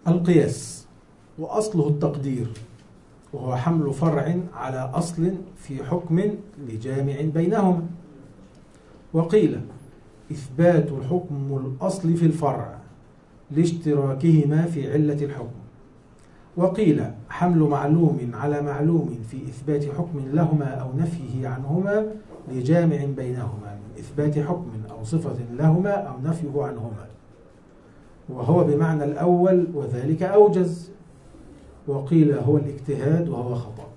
القياس وأصله التقدير وهو حمل فرع على أصل في حكم لجامع بينهما وقيل إثبات حكم الأصل في الفرع لاشتراكهما في علة الحكم وقيل حمل معلوم على معلوم في إثبات حكم لهما أو نفيه عنهما لجامع بينهما من إثبات حكم أو صفة لهما أو نفيه عنهما وهو بمعنى الأول وذلك أوجز وقيل هو الاجتهاد وهو خطأ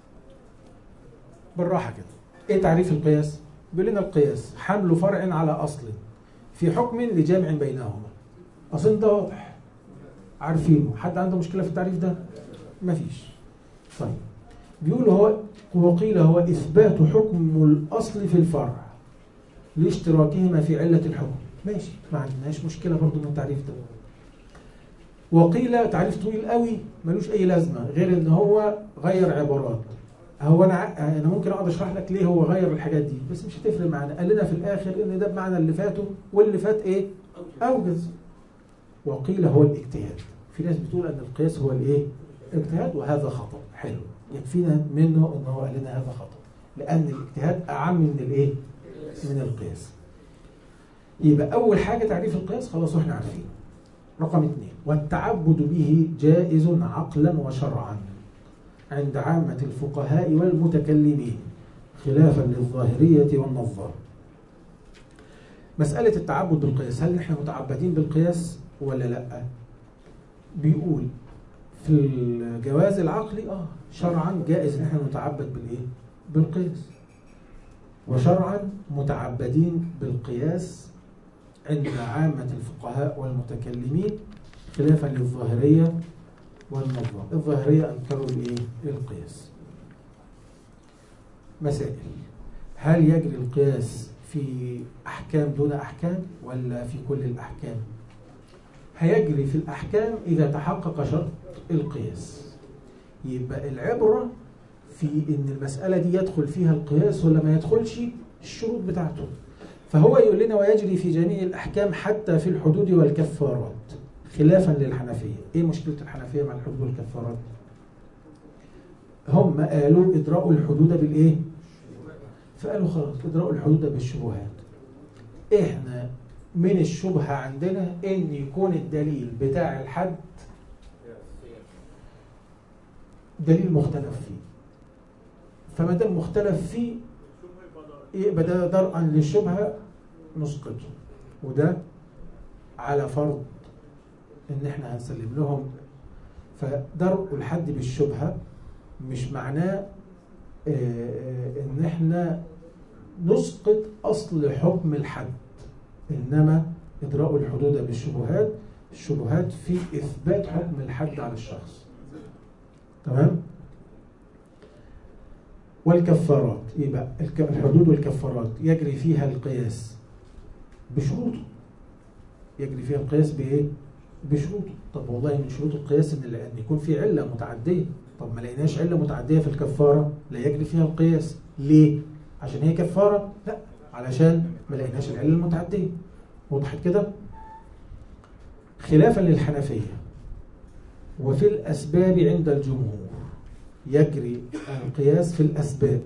بالراحة كده إيه تعريف القياس؟ بيقول لنا القياس حمل فرع على أصل في حكم لجامع بينهما أصل ده واضح عارفينه حد عنده مشكلة في التعريف ده؟ مفيش طيب بيقول هو وقيل هو إثبات حكم الأصل في الفرع لاشتراكهما في علة الحكم ماشي ما عندناش مشكلة برضو من التعريف ده وقيل تعريف طويل قوي ملوش أي لازمة غير إن هو غير عبارات هو أنا ع- أنا ممكن أقعد أشرح لك ليه هو غير الحاجات دي بس مش هتفرق معانا قال لنا في الآخر إن ده بمعنى اللي فاته واللي فات إيه؟ أوجز وقيل هو الاجتهاد في ناس بتقول ان القياس هو الايه الاجتهاد وهذا خطا حلو يكفينا منه ان هو قال لنا هذا خطا لان الاجتهاد اعم من الايه من القياس يبقى اول حاجه تعريف القياس خلاص واحنا عارفين رقم اثنين والتعبد به جائز عقلا وشرعا عند عامة الفقهاء والمتكلمين خلافا للظاهرية والنظار مسألة التعبد بالقياس هل نحن متعبدين بالقياس ولا لا بيقول في الجواز العقلي اه شرعا جائز ان احنا نتعبد بالايه بالقياس وشرعا متعبدين بالقياس عند عامة الفقهاء والمتكلمين خلافا للظاهرية والنظام الظاهرية أنكروا الايه القياس مسائل هل يجري القياس في أحكام دون أحكام ولا في كل الأحكام هيجري في الأحكام إذا تحقق شرط القياس يبقى العبرة في إن المسألة دي يدخل فيها القياس ولا ما يدخلش الشروط بتاعته فهو يقول لنا ويجري في جميع الأحكام حتى في الحدود والكفارات خلافا للحنفية إيه مشكلة الحنفية مع الحدود والكفارات هم قالوا إدراء الحدود بالإيه فقالوا خلاص إدراء الحدود بالشبهات إحنا من الشبهة عندنا إن يكون الدليل بتاع الحد دليل مختلف فيه فما دام مختلف فيه يبقى ده درءا للشبهة نسقطه وده على فرض ان احنا هنسلم لهم فدرء الحد بالشبهة مش معناه آه، آه، ان احنا نسقط اصل حكم الحد انما ادراء الحدود بالشبهات الشبهات في اثبات حكم الحد على الشخص تمام والكفارات يبقى الك- الحدود والكفارات يجري فيها القياس بشروطه يجري فيها القياس بايه بشروطه طب والله من شروط القياس ان ان يكون في عله متعديه طب ما لقيناش عله متعديه في الكفاره لا يجري فيها القياس ليه عشان هي كفاره لا علشان ما لقيناش العله المتعديه وضحت كده خلافا للحنفيه وفي الاسباب عند الجمهور يجري القياس في الاسباب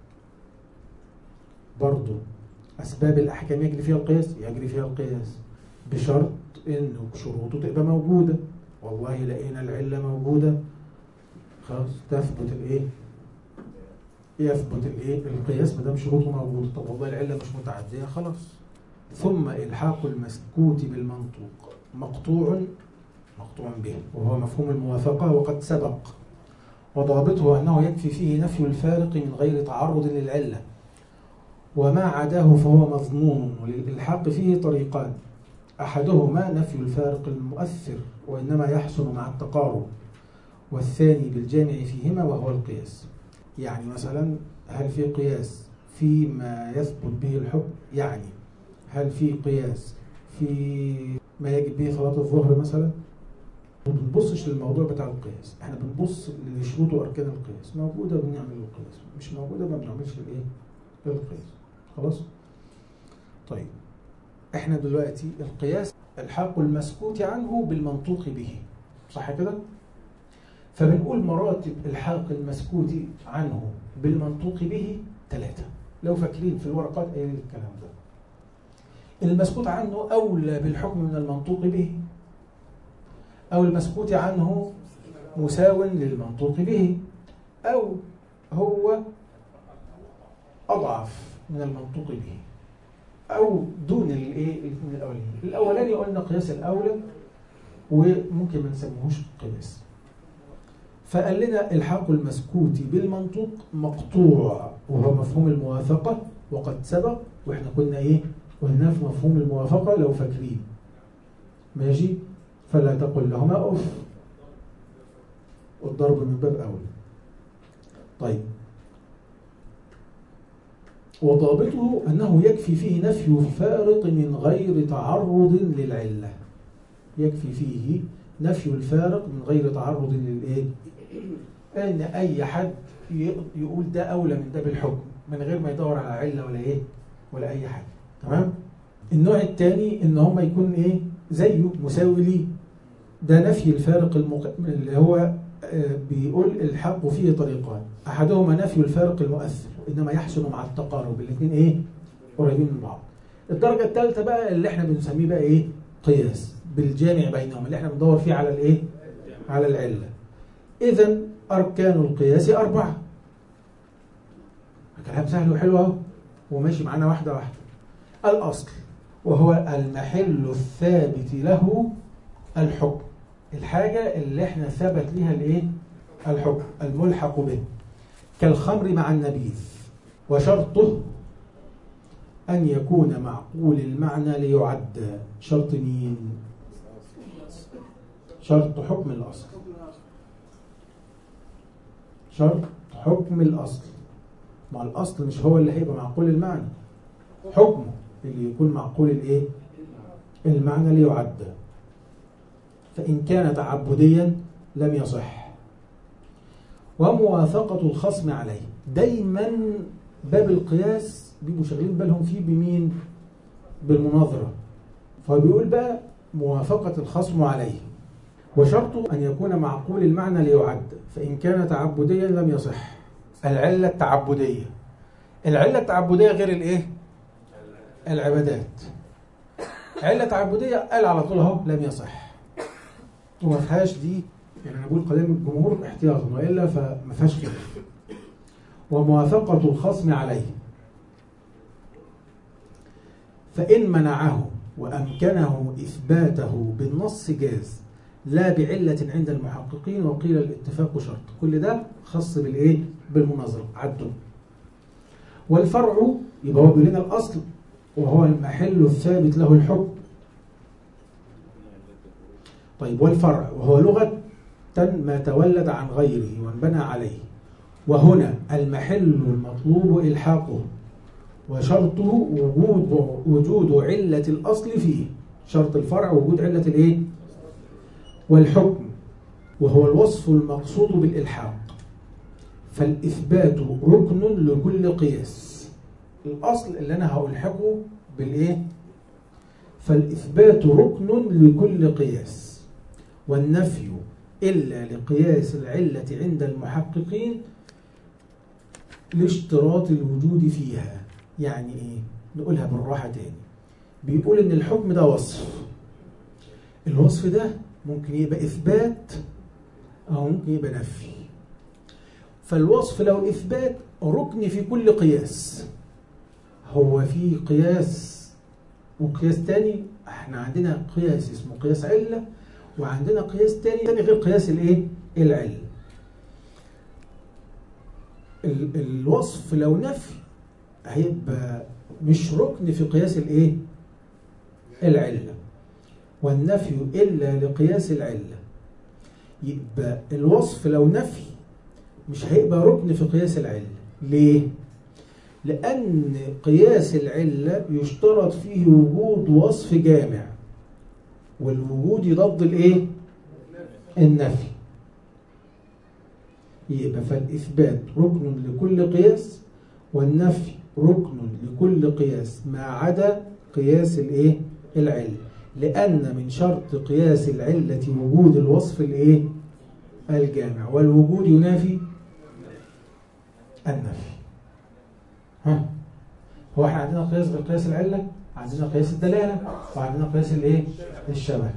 برضو اسباب الاحكام يجري فيها القياس يجري فيها القياس بشرط انه شروطه تبقى موجوده والله لقينا العله موجوده خلاص تثبت الايه يثبت الايه القياس ما دام شروطه موجوده طب والله العله مش متعديه خلاص ثم الحاق المسكوت بالمنطوق مقطوع مقطوع به وهو مفهوم الموافقه وقد سبق وضابطه انه يكفي فيه نفي الفارق من غير تعرض للعله وما عداه فهو مظنون وللإلحاق فيه طريقان أحدهما نفي الفارق المؤثر وإنما يحصل مع التقارب والثاني بالجامع فيهما وهو القياس يعني مثلا هل في قياس فيما يثبت به الحكم يعني هل في قياس في ما يجب به صلاة الظهر مثلا ما بنبصش للموضوع بتاع القياس احنا بنبص لشروط واركان القياس موجوده بنعمل القياس مش موجوده ما بنعملش الايه القياس خلاص طيب احنا دلوقتي القياس الحاق المسكوت عنه بالمنطوق به صح كده فبنقول مراتب الحاق المسكوت عنه بالمنطوق به ثلاثة لو فاكرين في الورقات قايلين الكلام ده المسكوت عنه أولى بالحكم من المنطوق به أو المسكوت عنه مساو للمنطوق به أو هو أضعف من المنطوق به أو دون الإيه الاثنين الأولين الأولاني قلنا قياس الأولى وممكن ما نسميهوش قياس فقال لنا الحاق المسكوت بالمنطوق مقطوع وهو مفهوم الموافقة وقد سبق واحنا كنا ايه قلنا في مفهوم الموافقة لو فاكرين ماشي فلا تقل لهما اف والضرب من باب اولى طيب وضابطه أنه يكفي فيه نفي الفارق من غير تعرض للعلة يكفي فيه نفي الفارق من غير تعرض للإيه؟ أن أي حد يقول ده أولى من ده بالحكم من غير ما يدور على علة ولا إيه ولا أي حاجة تمام؟ النوع الثاني إن هم يكون إيه زيه مساوي ليه ده نفي الفارق المق... اللي هو بيقول الحق فيه طريقان احدهما نفي الفارق المؤثر انما يحسن مع التقارب الاثنين ايه قريبين من بعض الدرجه الثالثه بقى اللي احنا بنسميه بقى ايه قياس بالجامع بينهم اللي احنا بندور فيه على الايه على العله اذا اركان القياس اربعه كلام سهل وحلو اهو وماشي معانا واحده واحده الاصل وهو المحل الثابت له الحكم الحاجة اللي احنا ثبت لها الايه الحكم الملحق به كالخمر مع النبيذ وشرطه أن يكون معقول المعنى ليعد شرط مين شرط حكم الأصل شرط حكم الأصل مع الأصل مش هو اللي هيبقى معقول المعنى حكمه اللي يكون معقول الايه المعنى ليعد فإن كان تعبديا لم يصح وموافقة الخصم عليه دايما باب القياس بيبقوا شغالين بالهم فيه بمين بالمناظرة فبيقول بقى موافقة الخصم عليه وشرطه أن يكون معقول المعنى ليعد فإن كان تعبديا لم يصح العلة التعبدية العلة التعبدية غير الايه العبادات علة تعبدية قال على طول اهو لم يصح وما فيهاش دي يعني انا بقول كلام الجمهور احتياطا والا فما فيهاش كده وموافقة الخصم عليه فإن منعه وأمكنه إثباته بالنص جاز لا بعلة عند المحققين وقيل الاتفاق شرط كل ده خاص بالإيه؟ بالمناظرة عدوا والفرع يبقى هو بيقول لنا الأصل وهو المحل الثابت له الحكم طيب والفرع وهو لغة ما تولد عن غيره وانبنى عليه وهنا المحل المطلوب إلحاقه وشرطه وجود وجود علة الأصل فيه شرط الفرع وجود علة الإيه؟ والحكم وهو الوصف المقصود بالإلحاق فالإثبات ركن لكل قياس الأصل اللي أنا هألحقه بالإيه؟ فالإثبات ركن لكل قياس والنفي إلا لقياس العلة عند المحققين لاشتراط الوجود فيها يعني إيه؟ نقولها بالراحة تاني بيقول إن الحكم ده وصف الوصف ده ممكن يبقى إثبات أو ممكن يبقى نفي فالوصف لو إثبات ركن في كل قياس هو في قياس وقياس تاني احنا عندنا قياس اسمه قياس علة وعندنا قياس تاني تاني غير قياس الايه العلة ال الوصف لو نفي هيبقى مش ركن في قياس الايه العلة والنفي إلا لقياس العلة يبقى الوصف لو نفي مش هيبقى ركن في قياس العلة ليه؟ لأن قياس العلة يشترط فيه وجود وصف جامع والوجود يضد الايه؟ النفي يبقى فالإثبات ركن لكل قياس والنفي ركن لكل قياس ما عدا قياس الايه؟ العلة لأن من شرط قياس العلة وجود الوصف الايه الجامع والوجود ينافي النفي ها هو احنا عندنا قياس غير قياس العلة عندنا قياس الدلالة وعندنا قياس الايه الشبه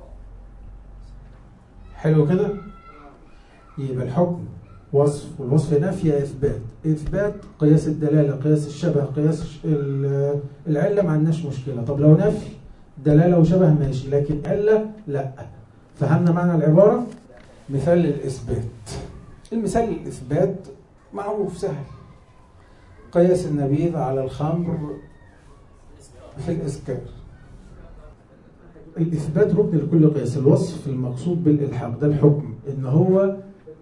حلو كده يبقى الحكم وصف والوصف نفي اثبات اثبات قياس الدلاله قياس الشبه قياس العله ما عندناش مشكله طب لو نفي دلاله وشبه ماشي لكن عله لا فهمنا معنى العباره مثال للاثبات المثال للاثبات معروف سهل قياس النبيذ على الخمر في الاسكار الاثبات ركن لكل قياس الوصف المقصود بالالحاق ده الحكم ان هو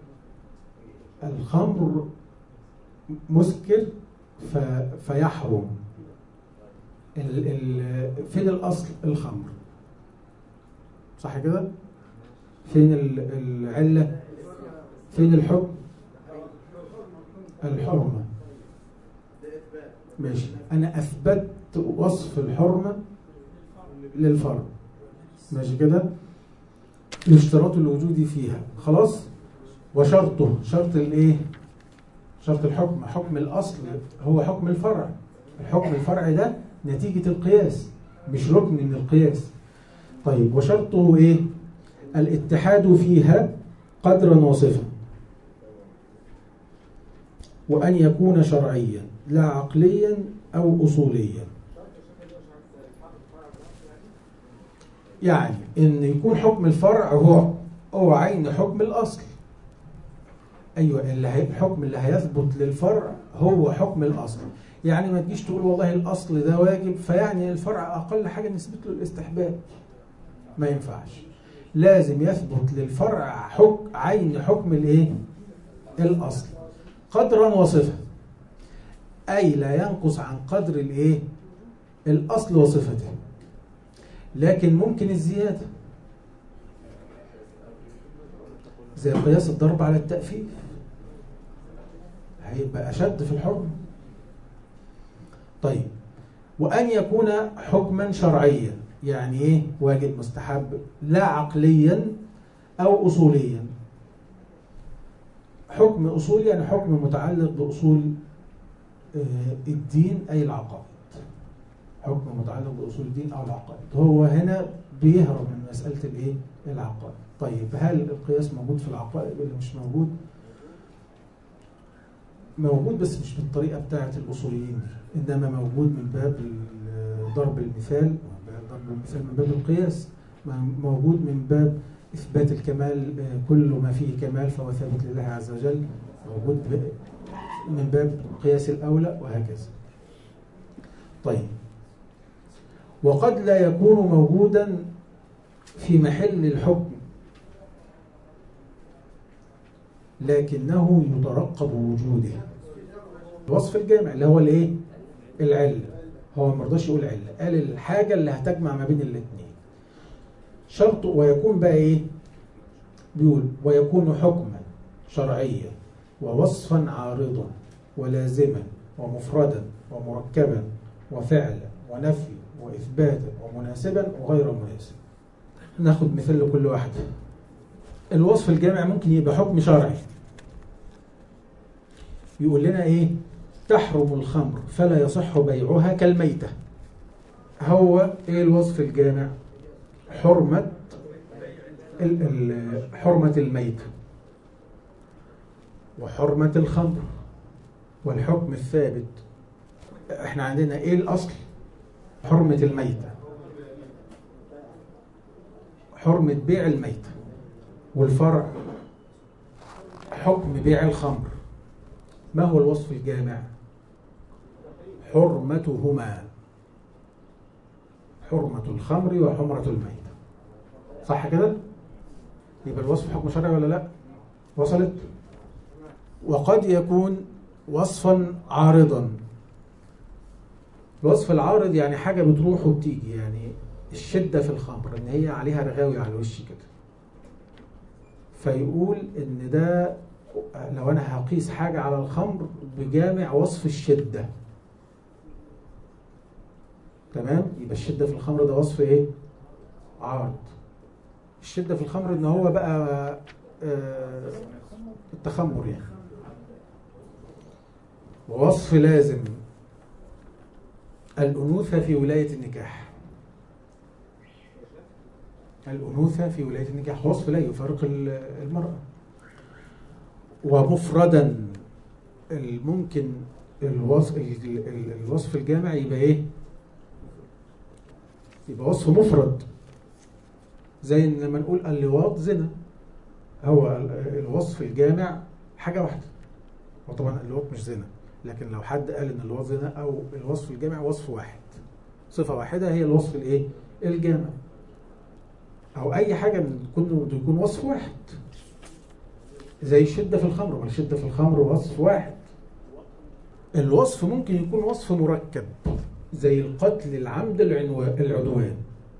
الخمر مسكر ف... فيحرم ال... ال... فين الأصل الخمر صح كده فين العلة فين الحكم الحرمة ماشي أنا أثبت وصف الحرمة للفرد ماشي كده يشترط الوجود فيها خلاص وشرطه شرط الايه شرط الحكم حكم الاصل هو حكم الفرع الحكم الفرعي ده نتيجة القياس مش ركن من القياس طيب وشرطه ايه الاتحاد فيها قدرا وصفا وأن يكون شرعيا لا عقليا أو أصوليا يعني ان يكون حكم الفرع هو هو عين حكم الاصل ايوه اللي هي الحكم اللي هيثبت للفرع هو حكم الاصل يعني ما تجيش تقول والله الاصل ده واجب فيعني الفرع اقل حاجه نثبت له الاستحباب ما ينفعش لازم يثبت للفرع حكم عين حكم الايه الاصل قدرا وصفه اي لا ينقص عن قدر الايه الاصل وصفته لكن ممكن الزياده زي قياس الضرب على التأفيف هيبقى أشد في الحكم طيب وأن يكون حكما شرعيا يعني إيه واجب مستحب لا عقليا أو أصوليا حكم أصولي يعني حكم متعلق بأصول الدين أي العقائد حكم متعلق بأصول الدين أو العقائد هو هنا بيهرب من مسألة الإيه العقائد طيب هل القياس موجود في العقائد ولا مش موجود موجود بس مش بالطريقة بتاعة الأصوليين إنما موجود من باب ضرب المثال ضرب المثال من باب القياس موجود من باب إثبات الكمال كل ما فيه كمال فهو ثابت لله عز وجل موجود من باب قياس الأولى وهكذا طيب وقد لا يكون موجودا في محل الحكم لكنه يترقب وجوده الوصف الجامع اللي هو الايه العله هو ما رضاش يقول عله قال الحاجه اللي هتجمع ما بين الاثنين شرط ويكون بقى ايه بيقول ويكون حكما شرعيا ووصفا عارضا ولازما ومفردا ومركبا وفعلا ونفي واثباتا ومناسبا وغير مناسب ناخد مثال لكل واحد الوصف الجامع ممكن يبقى حكم شرعي يقول لنا ايه تحرم الخمر فلا يصح بيعها كالميتة هو ايه الوصف الجامع حرمة ال ال حرمة الميتة وحرمة الخمر والحكم الثابت احنا عندنا ايه الاصل حرمة الميتة حرمة بيع الميتة والفرع حكم بيع الخمر ما هو الوصف الجامع حرمتهما حرمة الخمر وحمرة الميتة صح كده يبقى الوصف حكم شرعي ولا لا وصلت وقد يكون وصفا عارضا الوصف العارض يعني حاجة بتروح وبتيجي يعني الشدة في الخمر ان هي عليها رغاوي على الوش كده فيقول ان ده لو انا هقيس حاجة على الخمر بجامع وصف الشدة تمام يبقى الشدة في الخمر ده وصف ايه عارض الشدة في الخمر ان هو بقى آه، التخمر يعني ووصف لازم الأنوثة في ولاية النكاح الأنوثة في ولاية النكاح وصف لا يفارق ال- المرأة ومفردا الممكن الوصف, ال- ال- الوصف الجامع يبقى ايه يبقى وصف مفرد زي ان لما نقول اللواط زنا هو ال- الوصف الجامع حاجة واحدة وطبعا اللواط مش زنا لكن لو حد قال ان اللواط زنا او الوصف الجامع وصف واحد صفة واحدة هي الوصف الايه الجامع او اي حاجة من كله يكون وصف واحد زي الشدة في الخمر والشدة في الخمر وصف واحد الوصف ممكن يكون وصف مركب زي القتل العمد العنوا- العدوان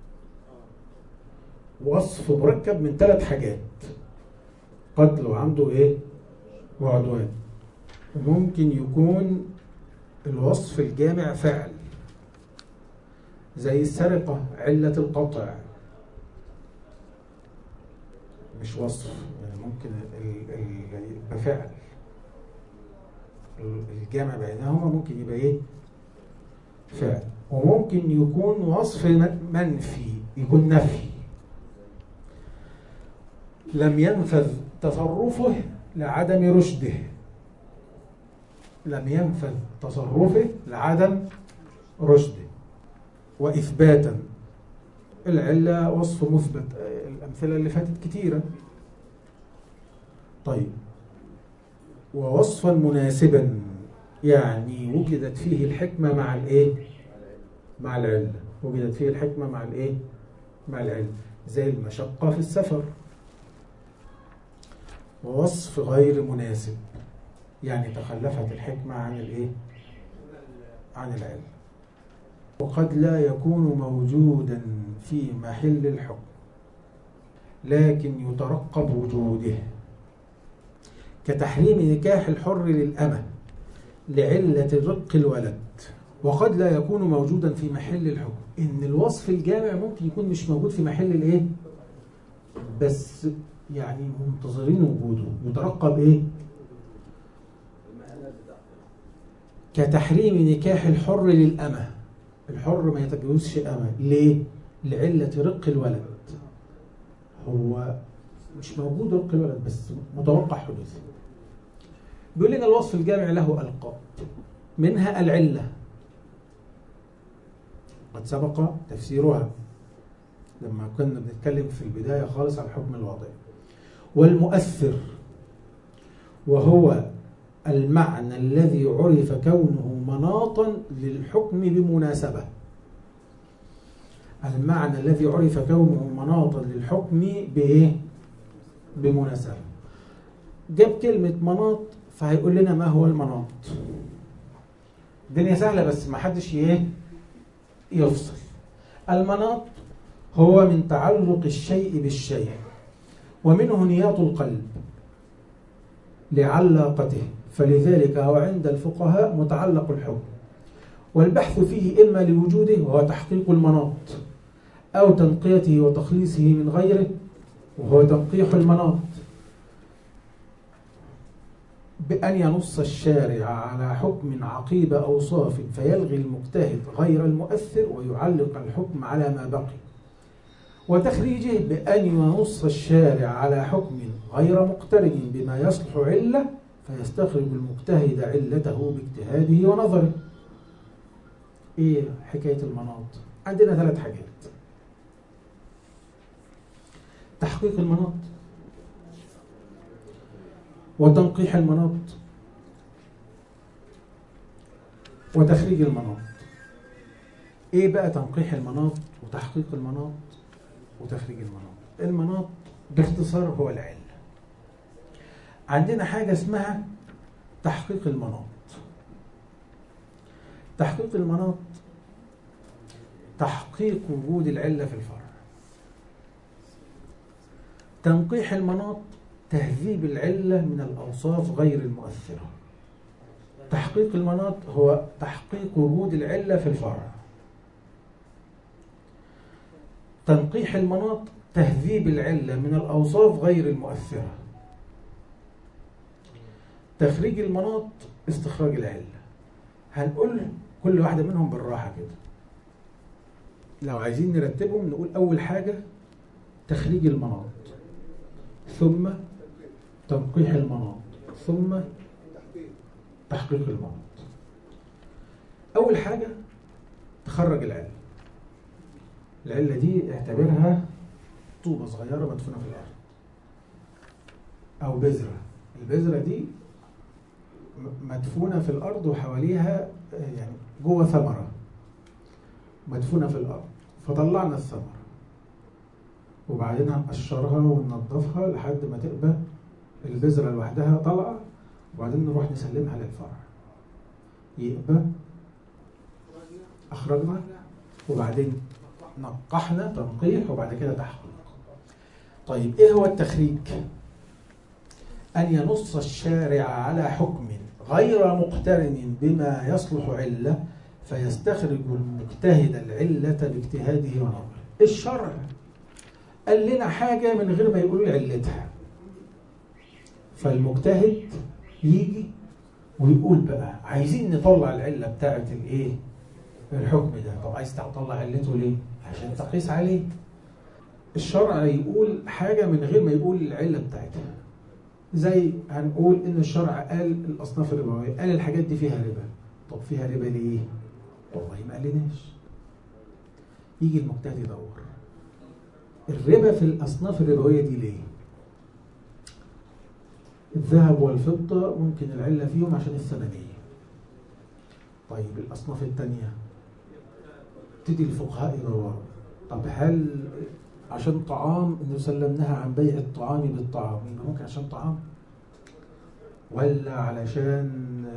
وصف مركب من ثلاث حاجات قتل وعمد ايه وعدوان وممكن يكون الوصف الجامع فعل زي السرقة علة القطع مش وصف يعني ممكن ال- ال- يبقى فعل ال- الجامع بينهما ممكن يبقى ايه فعل وممكن يكون وصف م- منفي يكون نفي لم ينفذ تصرفه لعدم رشده لم ينفذ تصرفه لعدم رشده وإثباتا العلة وصف مثبت آه، الأمثلة اللي فاتت كتيرة طيب ووصفا مناسبا يعني وجدت فيه الحكمة مع الإيه؟ مع العلة وجدت فيه الحكمة مع الإيه؟ مع العلة زي المشقة في السفر ووصف غير مناسب يعني تخلفت الحكمة عن الإيه؟ عن العلم وقد لا يكون موجودا في محل الحكم لكن يترقب وجوده كتحريم نكاح الحر للأمة لعلة رق الولد وقد لا يكون موجودا في محل الحكم إن الوصف الجامع ممكن يكون مش موجود في محل الإيه؟ بس يعني منتظرين وجوده يترقب إيه؟ كتحريم نكاح الحر للأمة الحر ما يتجوزش أمة ليه؟ لعلة رق الولد هو مش موجود رق الولد بس متوقع حدوثه بيقول لنا الوصف الجامع له ألقاب منها العلة قد سبق تفسيرها لما كنا بنتكلم في البداية خالص عن الحكم الوضعي والمؤثر وهو المعنى الذي عرف كونه مناطا للحكم بمناسبة المعنى الذي عرف كونه مناطا للحكم بإيه؟ بمناسبة جاب كلمة مناط فهيقول لنا ما هو المناط الدنيا سهلة بس ما حدش ايه يفصل المناط هو من تعلق الشيء بالشيء ومنه نياط القلب لعلاقته فلذلك هو عند الفقهاء متعلق الحكم والبحث فيه إما لوجوده وهو تحقيق المناط أو تنقيته وتخليصه من غيره وهو تنقيح المناط بأن ينص الشارع على حكم عقيب أوصاف فيلغي المجتهد غير المؤثر ويعلق الحكم على ما بقي وتخريجه بأن ينص الشارع على حكم غير مقترن بما يصلح علة فيستخرج المجتهد علته باجتهاده ونظره ايه حكاية المناط عندنا ثلاث حاجات تحقيق المناط وتنقيح المناط وتخريج المناط ايه بقى تنقيح المناط وتحقيق المناط وتخريج المناط المناط باختصار هو العلة عندنا حاجة اسمها تحقيق المناط تحقيق المناط تحقيق وجود العلة في الفرع تنقيح المناط تهذيب العلة من الأوصاف غير المؤثرة تحقيق المناط هو تحقيق وجود العلة في الفرع تنقيح المناط تهذيب العلة من الأوصاف غير المؤثرة تخريج المناط استخراج العلة هنقول كل واحدة منهم بالراحة كده لو عايزين نرتبهم نقول أول حاجة تخريج المناط ثم تنقيح المناط ثم تحقيق المناط أول حاجة تخرج العلة العلة دي اعتبرها طوبة صغيرة مدفونة في الأرض أو بذرة البذرة دي مدفونة في الأرض وحواليها يعني جوه ثمرة مدفونة في الأرض فطلعنا الثمرة وبعدين هنقشرها وننضفها لحد ما تبقى البذرة لوحدها طالعة وبعدين نروح نسلمها للفرع يبقى أخرجنا وبعدين نقحنا تنقيح وبعد كده تحقيق طيب إيه هو التخريج؟ أن ينص الشارع على حكم غير مقترن بما يصلح علة فيستخرج المجتهد العلة باجتهاده ونظره الشرع قال لنا حاجة من غير ما يقول علتها فالمجتهد يجي ويقول بقى عايزين نطلع العلة بتاعة الايه الحكم ده طب عايز تطلع علته ليه عشان تقيس عليه الشرع يقول حاجة من غير ما يقول العلة بتاعتها زي هنقول ان الشرع قال الاصناف الربويه قال الحاجات دي فيها ربا طب فيها ربا ليه والله ما قالناش يجي المجتهد يدور الربا في الاصناف الربويه دي ليه الذهب والفضه ممكن العله فيهم عشان الثمنيه طيب الاصناف الثانيه تدي الفقهاء يدوروا طب هل عشان طعام انه سلمناها عن بيع الطعام بالطعام يبقى ممكن عشان طعام ولا علشان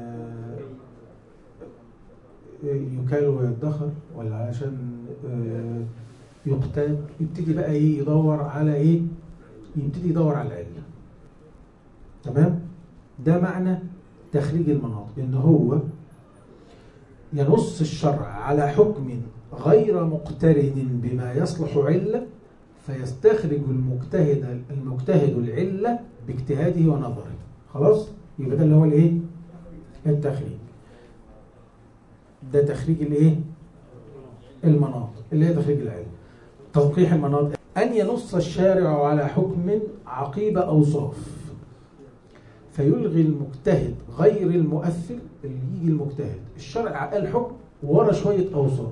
يكال ويدخر ولا علشان يقتات يبتدي بقى ايه يدور على ايه يبتدي يدور على العله تمام ده معنى تخريج المناط ان هو ينص الشرع على حكم غير مقترن بما يصلح عله فيستخرج المجتهد المجتهد العلة باجتهاده ونظره خلاص يبقى ده اللي هو الايه التخريج ده تخريج الايه المناط اللي هي تخريج العلم تنقيح المناط أن ينص الشارع على حكم عقيب أوصاف فيلغي المجتهد غير المؤثر اللي يجي المجتهد الشرع قال حكم ورا شوية أوصاف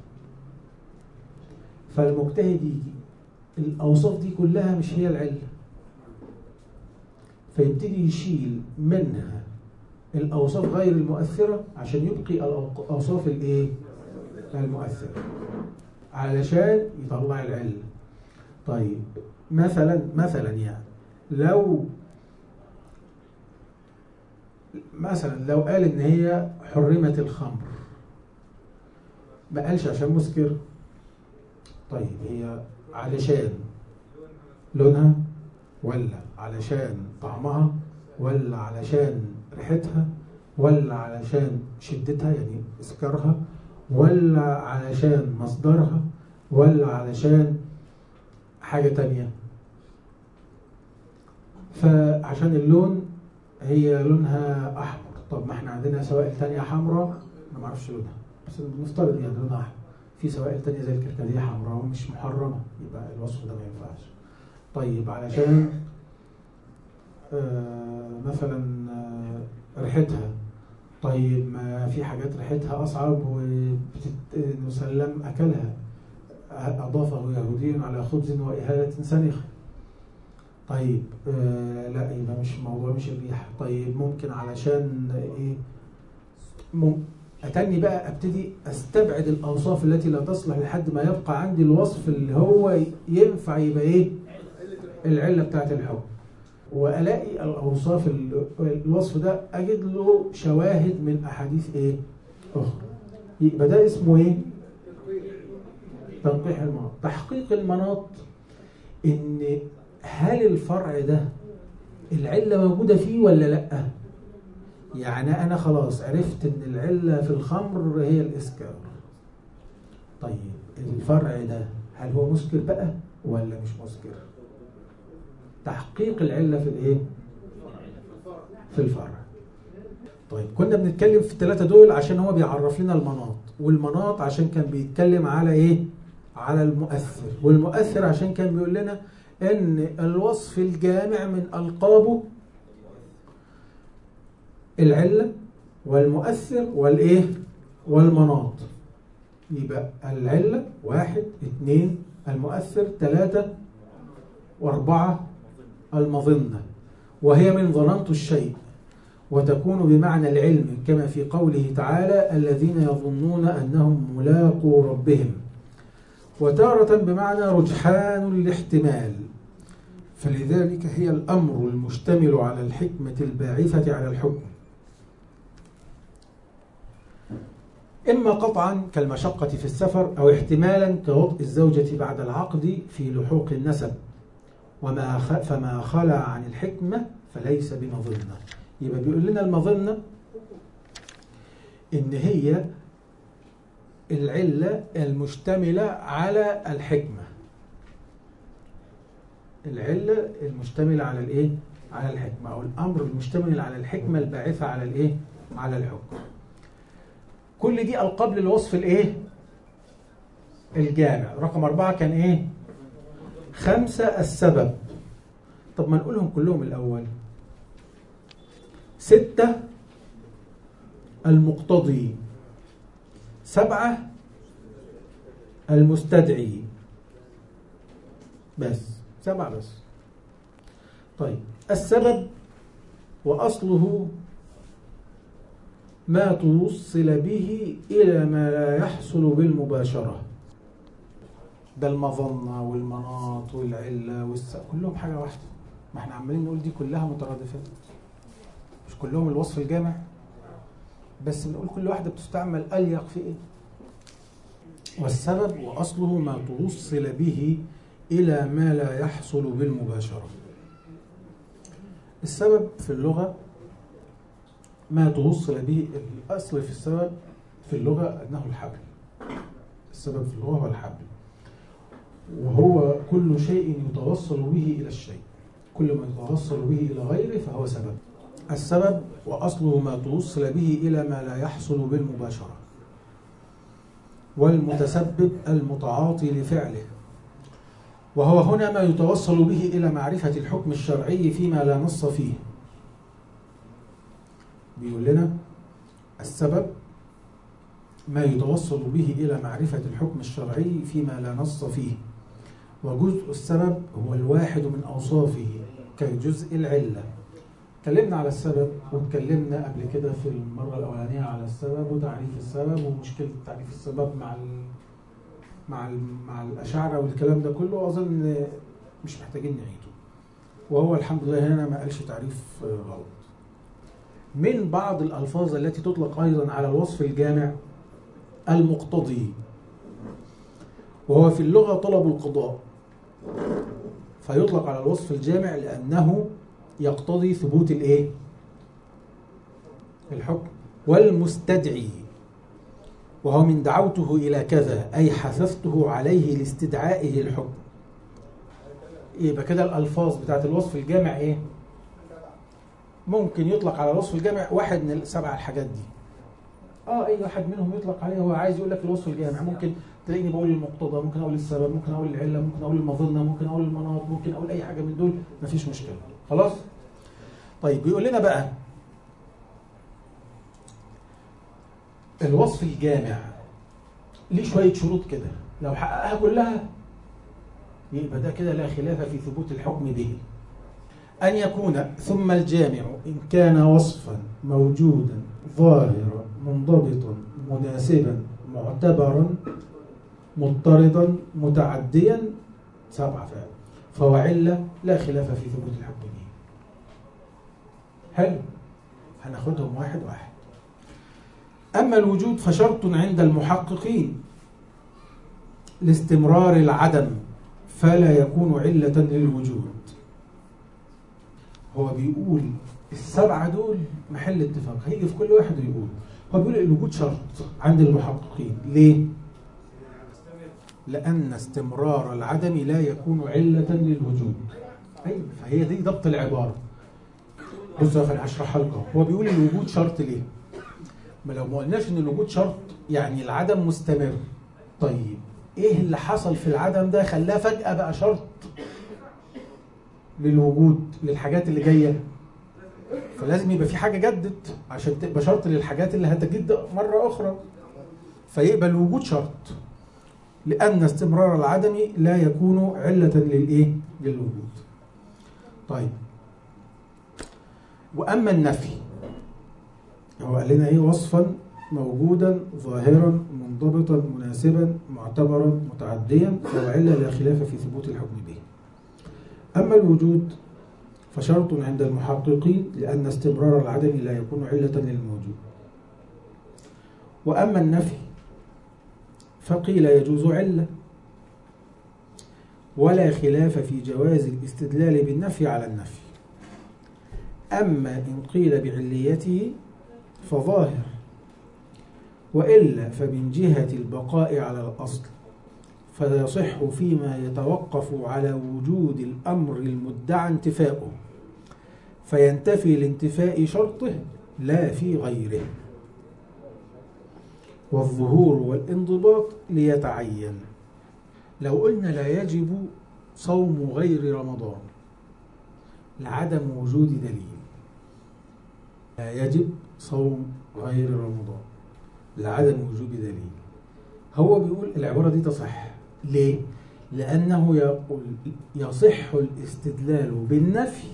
فالمجتهد يجي الأوصاف دي كلها مش هي العلة فيبتدي يشيل منها الأوصاف غير المؤثرة عشان يبقي الأوصاف الإيه؟ المؤثرة علشان يطلع العلة طيب مثلا مثلا يعني لو مثلا لو قال ان هي حرمت الخمر ما قالش عشان مسكر طيب هي علشان لونها ولا علشان طعمها ولا علشان ريحتها ولا علشان شدتها يعني اسكارها ولا علشان مصدرها ولا علشان حاجة تانية فعشان اللون هي لونها أحمر طب ما احنا عندنا سوائل تانية حمراء ما نعرفش لونها بس بنفترض يعني لونها أحمر في سوائل تانية زي الكركديه حمراء ومش محرمة يبقى الوصف ده ما ينفعش طيب علشان آه مثلا آه ريحتها طيب ما في حاجات ريحتها أصعب ومسلم أكلها أضافه يهودي على خبز وإهالة سنخة طيب آه لا يبقى مش موضوع مش الريحة طيب ممكن علشان إيه مم أتني بقى أبتدي أستبعد الأوصاف التي لا تصلح لحد ما يبقى عندي الوصف اللي هو ينفع يبقى إيه العلة بتاعت الحكم وألاقي الأوصاف الوصف ده أجد له شواهد من أحاديث إيه أخرى يبقى ده اسمه إيه تنقيح المناط تحقيق المناط إن هل الفرع ده العلة موجودة فيه ولا لأ يعني أنا خلاص عرفت إن العلة في الخمر هي الإسكار طيب الفرع ده هل هو مسكر بقى ولا مش مسكر تحقيق العلة في الايه في الفرع طيب كنا بنتكلم في الثلاثة دول عشان هو بيعرف لنا المناط والمناط عشان كان بيتكلم على ايه على المؤثر والمؤثر عشان كان بيقول لنا ان الوصف الجامع من القابه العلة والمؤثر والايه والمناط يبقى العلة واحد اثنين المؤثر ثلاثة واربعة المظنة وهي من ظننت الشيء وتكون بمعنى العلم كما في قوله تعالى الذين يظنون أنهم ملاقوا ربهم وتارة بمعنى رجحان الاحتمال فلذلك هي الأمر المشتمل على الحكمة الباعثة على الحكم إما قطعا كالمشقة في السفر أو احتمالا كوطء الزوجة بعد العقد في لحوق النسب وما فما خلى عن الحكمة فليس بمظنة يبقى بيقول لنا المظنة إن هي العلة المشتملة على الحكمة العلة المشتملة على الإيه؟ على الحكمة أو الأمر المشتمل على الحكمة الباعثة على الإيه؟ على الحكم كل دي ألقاب للوصف الإيه؟ الجامع رقم أربعة كان إيه؟ خمسة السبب طب ما نقولهم كلهم الأول ستة المقتضي سبعة المستدعي بس سبعة بس طيب السبب وأصله ما توصل به إلى ما لا يحصل بالمباشرة ده المظنة والمناط والعلة والس... كلهم حاجة واحدة ما احنا عمالين نقول دي كلها مترادفات مش كلهم الوصف الجامع بس بنقول كل واحدة بتستعمل أليق في إيه والسبب وأصله ما توصل به إلى ما لا يحصل بالمباشرة السبب في اللغة ما توصل به الأصل في السبب في اللغة أنه الحبل السبب في اللغة هو الحبل وهو كل شيء يتوصل به إلى الشيء كل ما يتوصل به إلى غيره فهو سبب السبب وأصله ما توصل به إلى ما لا يحصل بالمباشرة والمتسبب المتعاطي لفعله وهو هنا ما يتوصل به إلى معرفة الحكم الشرعي فيما لا نص فيه بيقول لنا السبب ما يتوصل به إلى معرفة الحكم الشرعي فيما لا نص فيه وجزء السبب هو الواحد من أوصافه كجزء العلة اتكلمنا على السبب واتكلمنا قبل كده في المرة الأولانية على السبب وتعريف السبب ومشكلة تعريف السبب مع ال مع ال مع الأشاعرة والكلام ده كله وأظن مش محتاجين نعيده وهو الحمد لله هنا ما قالش تعريف غلط من بعض الألفاظ التي تطلق أيضا على الوصف الجامع المقتضي وهو في اللغة طلب القضاء فيطلق على الوصف الجامع لأنه يقتضي ثبوت الايه الحكم والمستدعي وهو من دعوته إلى كذا أي حثثته عليه لاستدعائه الحكم يبقى كده الألفاظ بتاعت الوصف الجامع إيه ممكن يطلق على الوصف الجامع واحد من السبع الحاجات دي اه اي واحد منهم يطلق عليه هو عايز يقول لك الوصف الجامع ممكن تلاقيني بقول المقتضى ممكن اقول السبب ممكن اقول العله ممكن اقول المظنه ممكن اقول المناط ممكن اقول اي حاجه من دول مفيش مشكله خلاص طيب بيقول لنا بقى الوصف الجامع ليه شويه شروط كده لو حققها كلها يبقى ده كده لا خلاف في ثبوت الحكم به أن يكون ثم الجامع إن كان وصفا موجودا ظاهرا منضبطا مناسبا معتبرا مضطردا متعديا سبعة فعلا فهو علة لا خلاف في ثبوت الحكم به حلو هناخدهم واحد واحد أما الوجود فشرط عند المحققين لاستمرار العدم فلا يكون علة للوجود هو بيقول السبعة دول محل اتفاق هيجي في كل واحد ويقول هو بيقول الوجود شرط عند المحققين ليه؟ لأن استمرار العدم لا يكون علة للوجود أي فهي دي ضبط العبارة بص يا أخي أنا هشرحها لكم هو بيقول الوجود شرط ليه؟ ما لو ما قلناش إن الوجود شرط يعني العدم مستمر طيب إيه اللي حصل في العدم ده خلاه فجأة بقى شرط للوجود للحاجات اللي جاية فلازم يبقى في حاجة جدت عشان تبقى شرط للحاجات اللي هتجد مرة أخرى فيبقى الوجود شرط لأن استمرار العدم لا يكون علة للإيه؟ للوجود. طيب وأما النفي هو قال لنا إيه وصفا موجودا ظاهرا منضبطا مناسبا معتبرا متعديا فهو علة لا خلاف في ثبوت الحكم به. أما الوجود فشرط عند المحققين لأن استمرار العدم لا يكون علة للموجود. وأما النفي فقيل يجوز علة ولا خلاف في جواز الاستدلال بالنفي على النفي أما إن قيل بعليته فظاهر وإلا فمن جهة البقاء على الأصل فيصح فيما يتوقف على وجود الأمر المدعى انتفاؤه فينتفي لانتفاء شرطه لا في غيره والظهور والانضباط ليتعين لو قلنا لا يجب صوم غير رمضان لعدم وجود دليل لا يجب صوم غير رمضان لعدم وجود دليل هو بيقول العبارة دي تصح ليه؟ لأنه يقول يصح الاستدلال بالنفي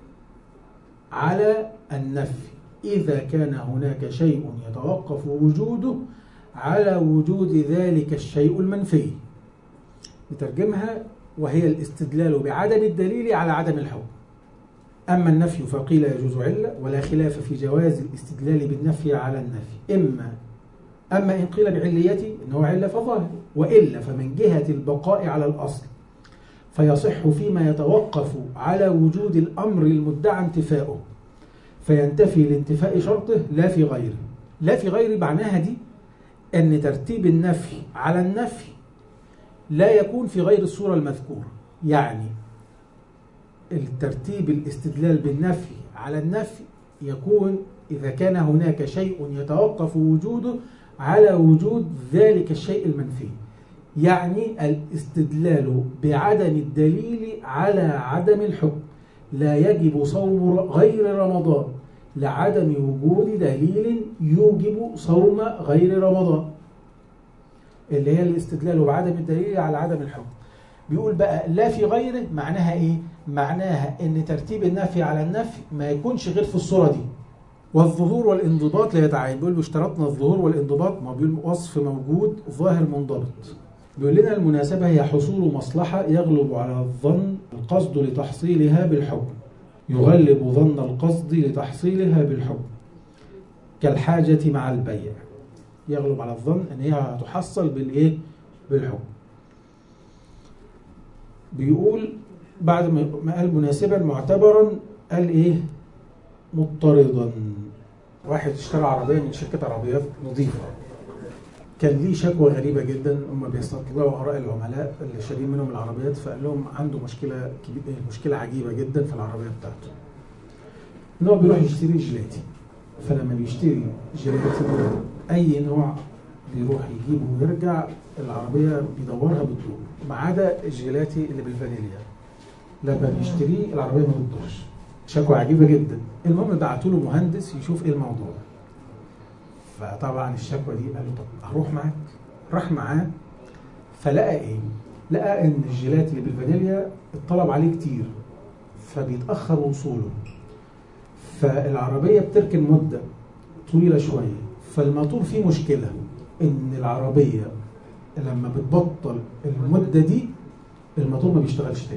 على النفي إذا كان هناك شيء يتوقف وجوده على وجود ذلك الشيء المنفي نترجمها وهي الاستدلال بعدم الدليل على عدم الحكم أما النفي فقيل يجوز علة ولا خلاف في جواز الاستدلال بالنفي على النفي إما أما إن قيل بعليته إنه علة فظاهر وإلا فمن جهة البقاء على الأصل فيصح فيما يتوقف على وجود الأمر المدعى انتفاؤه فينتفي لانتفاء شرطه لا في غيره لا في غير معناها دي أن ترتيب النفي على النفي لا يكون في غير الصورة المذكورة يعني الترتيب الاستدلال بالنفي على النفي يكون إذا كان هناك شيء يتوقف وجوده على وجود ذلك الشيء المنفي يعني الاستدلال بعدم الدليل على عدم الحكم لا يجب صوم غير رمضان لعدم وجود دليل يوجب صوم غير رمضان اللي هي الاستدلال بعدم الدليل على عدم الحكم بيقول بقى لا في غيره معناها ايه معناها ان ترتيب النفي على النفي ما يكونش غير في الصورة دي والظهور والانضباط لا يتعين بيقول اشترطنا الظهور والانضباط ما بيقول وصف موجود ظاهر منضبط بيقول لنا المناسبة هي حصول مصلحة يغلب على الظن القصد لتحصيلها بالحكم يغلب ظن القصد لتحصيلها بالحكم كالحاجة مع البيع يغلب على الظن ان هي هتحصل بالايه بالحكم بيقول بعد ما قال مناسبا معتبرا قال ايه مضطردا واحد اشترى عربيه من شركه عربيات نظيفه كان ليه شكوى غريبه جدا هم بيستطلعوا اراء العملاء اللي شارين منهم العربيات فقال لهم عنده مشكله كبيره مشكله عجيبه جدا في العربيه بتاعته ان هو بيروح يشتري جيلاتي فلما بيشتري جيلاتي اي نوع بيروح يجيبه ويرجع العربيه بيدورها بتدور ما عدا الجيلاتي اللي بالفانيليا لما بيشتريه العربيه ما بتدورش شكوى عجيبه جدا المهم بعتوا له مهندس يشوف ايه الموضوع فطبعا الشكوى دي قال له طب هروح معاك راح معاه فلقى ايه لقى ان الجيلاتي اللي بالفانيليا الطلب عليه كتير فبيتاخر وصوله فالعربيه بتركن مده طويله شويه فالموتور فيه مشكله ان العربيه لما بتبطل المده دي الموتور ما بيشتغلش تاني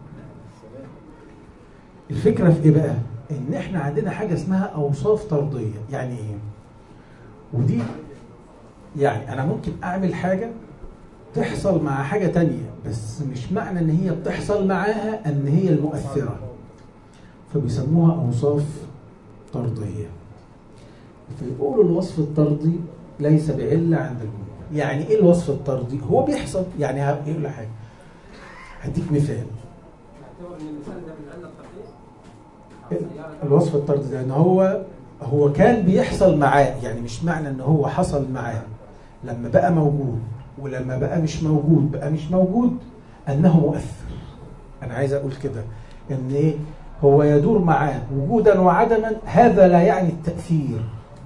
الفكره في ايه بقى ان احنا عندنا حاجه اسمها اوصاف طرديه يعني ايه ودي يعني انا ممكن اعمل حاجه تحصل مع حاجه تانية بس مش معنى ان هي بتحصل معاها ان هي المؤثره فبيسموها اوصاف طرديه فيقولوا الوصف الطردي ليس بعله عند الجمهور يعني ايه الوصف الطردي هو بيحصل يعني هقول لك حاجه هديك مثال نعتبر ان المثال ده من العله الطرديه الوصف الطردي ده ان هو هو كان بيحصل معاه يعني مش معنى ان هو حصل معاه لما بقى موجود ولما بقى مش موجود بقى مش موجود انه مؤثر انا عايز اقول كده ان ايه هو يدور معاه وجودا وعدما هذا لا يعني التاثير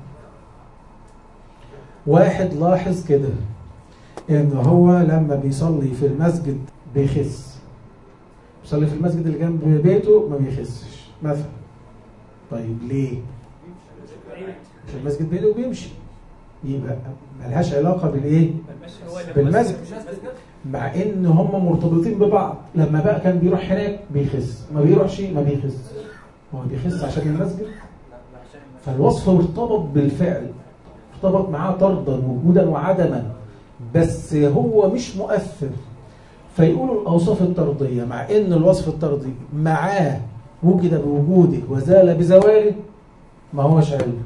واحد لاحظ كده ان هو لما بيصلي في المسجد بيخس بيصلي في المسجد اللي جنب بيته ما بيخسش مثلا طيب ليه في المسجد بيته وبيمشي يبقى ملهاش علاقه بالايه بالمسجد مع ان هم مرتبطين ببعض لما بقى كان بيروح هناك بيخس ما بيروحش ما بيخس هو بيخس عشان المسجد فالوصف ارتبط بالفعل ارتبط معاه طردا وجودا وعدما بس هو مش مؤثر فيقولوا الاوصاف الطرديه مع ان الوصف الطردي معاه وجد بوجوده وزال بزواله ما هوش علم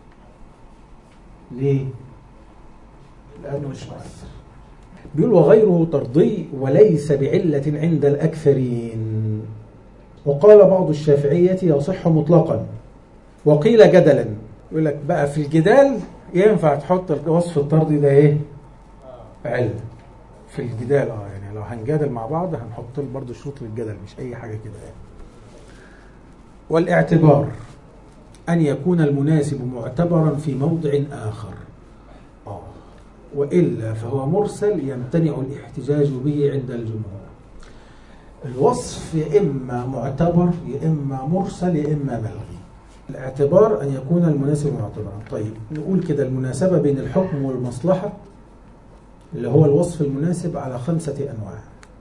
ليه؟ لانه مش مؤثر بيقول وغيره طردي وليس بعلة عند الأكثرين وقال بعض الشافعية يصح مطلقا وقيل جدلا يقول لك بقى في الجدال ينفع تحط الوصف الطردي ده ايه علم في الجدال اه يعني لو هنجادل مع بعض هنحط برضه شروط للجدل مش اي حاجه كده يعني والاعتبار ان يكون المناسب معتبرا في موضع اخر اه والا فهو مرسل يمتنع الاحتجاج به عند الجمهور الوصف يا اما معتبر يا اما مرسل يا اما ملغي الاعتبار ان يكون المناسب معتبرا طيب نقول كده المناسبه بين الحكم والمصلحه اللي هو الوصف المناسب على خمسه انواع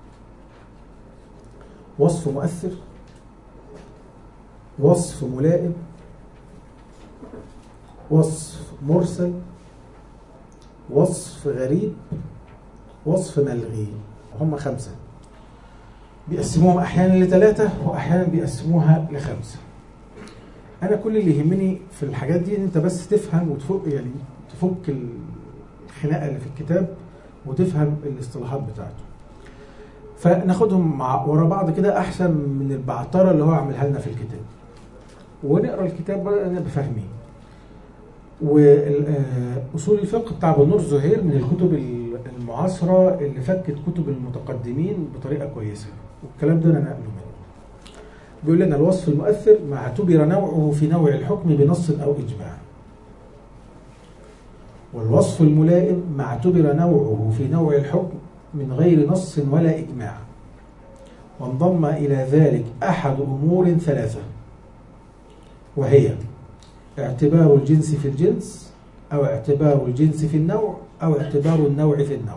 وصف مؤثر وصف ملائم وصف مرسل وصف غريب وصف ملغي هم خمسة بيقسموهم أحيانا لثلاثة وأحيانا بيقسموها لخمسة أنا كل اللي يهمني في الحاجات دي إن أنت بس تفهم وتفك يعني تفك الخناقة اللي في الكتاب وتفهم الاصطلاحات بتاعته فناخدهم مع ورا بعض كده أحسن من البعترة اللي هو عاملها لنا في الكتاب ونقرا الكتاب بقى بفهمه واصول الفقه بتاع بنور زهير من الكتب المعاصره اللي فكت كتب المتقدمين بطريقه كويسه والكلام ده انا نقله منه بيقول لنا الوصف المؤثر ما اعتبر نوعه في نوع الحكم بنص او اجماع والوصف الملائم ما اعتبر نوعه في نوع الحكم من غير نص ولا اجماع وانضم الى ذلك احد امور ثلاثه وهي اعتبار الجنس في الجنس أو اعتبار الجنس في النوع أو اعتبار النوع في النوع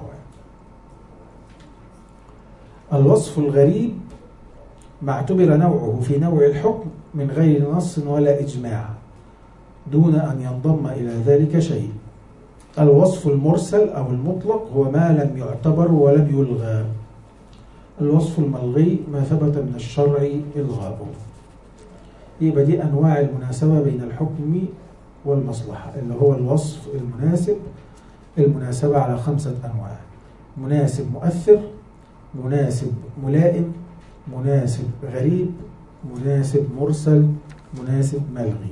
الوصف الغريب ما اعتبر نوعه في نوع الحكم من غير نص ولا إجماع دون أن ينضم إلى ذلك شيء الوصف المرسل أو المطلق هو ما لم يعتبر ولم يلغى الوصف الملغي ما ثبت من الشرع إلغاؤه يبقى دي أنواع المناسبة بين الحكم والمصلحة اللي هو الوصف المناسب المناسبة على خمسة أنواع مناسب مؤثر مناسب ملائم مناسب غريب مناسب مرسل مناسب ملغي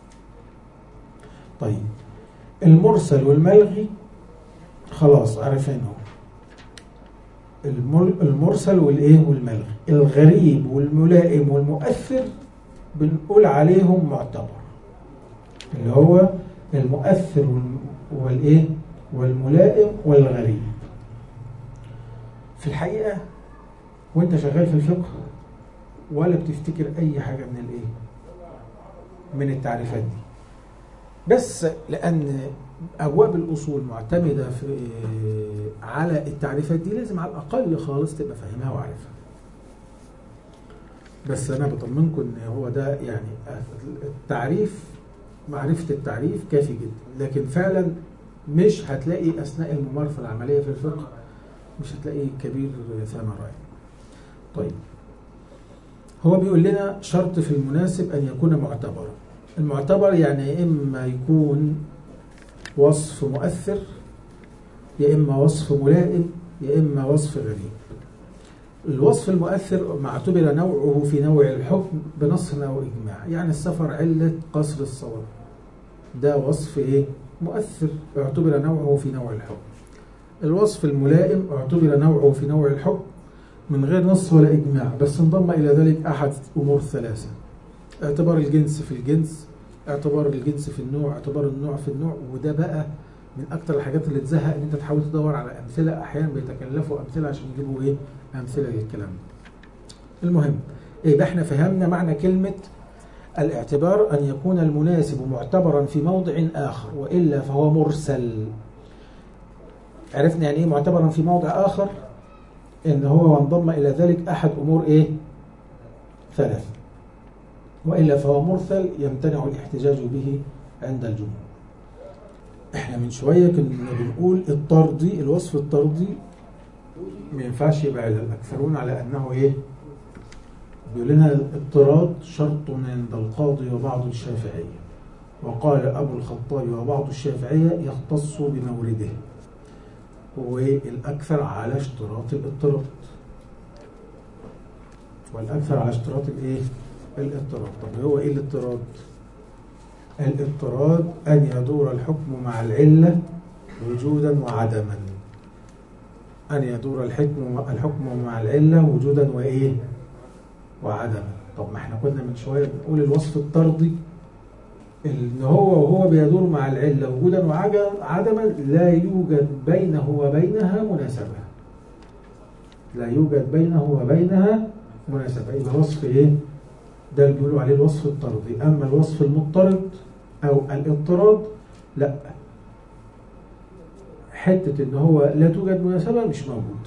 طيب المرسل والملغي خلاص عرفينه المرسل والايه والملغي الغريب والملائم والمؤثر بنقول عليهم معتبر اللي هو المؤثر والايه والملائم والغريب في الحقيقة وانت شغال في الفقه ولا بتفتكر اي حاجة من الايه من التعريفات دي بس لان ابواب الاصول معتمدة في على التعريفات دي لازم على الاقل خالص تبقى فاهمها وعارفها بس انا بطمنكم ان هو ده يعني التعريف معرفة التعريف كافي جدا لكن فعلا مش هتلاقي اثناء الممارسة العملية في الفقه مش هتلاقي كبير ثمرة يعني. طيب هو بيقول لنا شرط في المناسب ان يكون معتبرا المعتبر يعني اما يكون وصف مؤثر يا إما وصف ملائم يا إما وصف غريب الوصف المؤثر ما اعتبر نوعه في نوع الحكم بنص أو إجماع يعني السفر علة قصر الصواب ده وصف إيه؟ مؤثر اعتبر نوعه في نوع الحكم الوصف الملائم اعتبر نوعه في نوع الحكم من غير نص ولا إجماع بس انضم إلى ذلك أحد أمور ثلاثة اعتبار الجنس في الجنس اعتبار الجنس في النوع اعتبار النوع في النوع وده بقى من أكتر الحاجات اللي تزهق إن أنت تحاول تدور على أمثلة أحيانا بيتكلفوا أمثلة عشان يجيبوا إيه أمثلة للكلام ده المهم إيه ده إحنا فهمنا معنى كلمة الاعتبار أن يكون المناسب معتبرا في موضع آخر وإلا فهو مرسل عرفنا يعني إيه معتبرا في موضع آخر إن هو انضم إلى ذلك أحد أمور إيه ثلاث وإلا فهو مرسل يمتنع الاحتجاج به عند الجمهور احنا من شوية كنا بنقول الطردي الوصف الطردي ما ينفعش يبقى علة الأكثرون على أنه إيه بيقول لنا الاضطراد شرط عند القاضي وبعض الشافعية وقال أبو الخطاب وبعض الشافعية يختص بمورده والأكثر على اشتراط الاضطراد والأكثر على اشتراط الإيه؟ الاضطراد طب هو إيه الاضطراد؟ الاضطراد أن يدور الحكم مع العلة وجودا وعدما أن يدور الحكم الحكم مع العلة وجودا وإيه؟ وعدما طب ما احنا كنا من شوية بنقول الوصف الطردي ان هو وهو بيدور مع العلة وجودا وعدما لا يوجد بينه وبينها مناسبة لا يوجد بينه وبينها مناسبة يبقى وصف ايه ده اللي بيقولوا عليه الوصف الطردي اما الوصف المضطرد او الاضطراد لا حتة ان هو لا توجد مناسبة مش موجود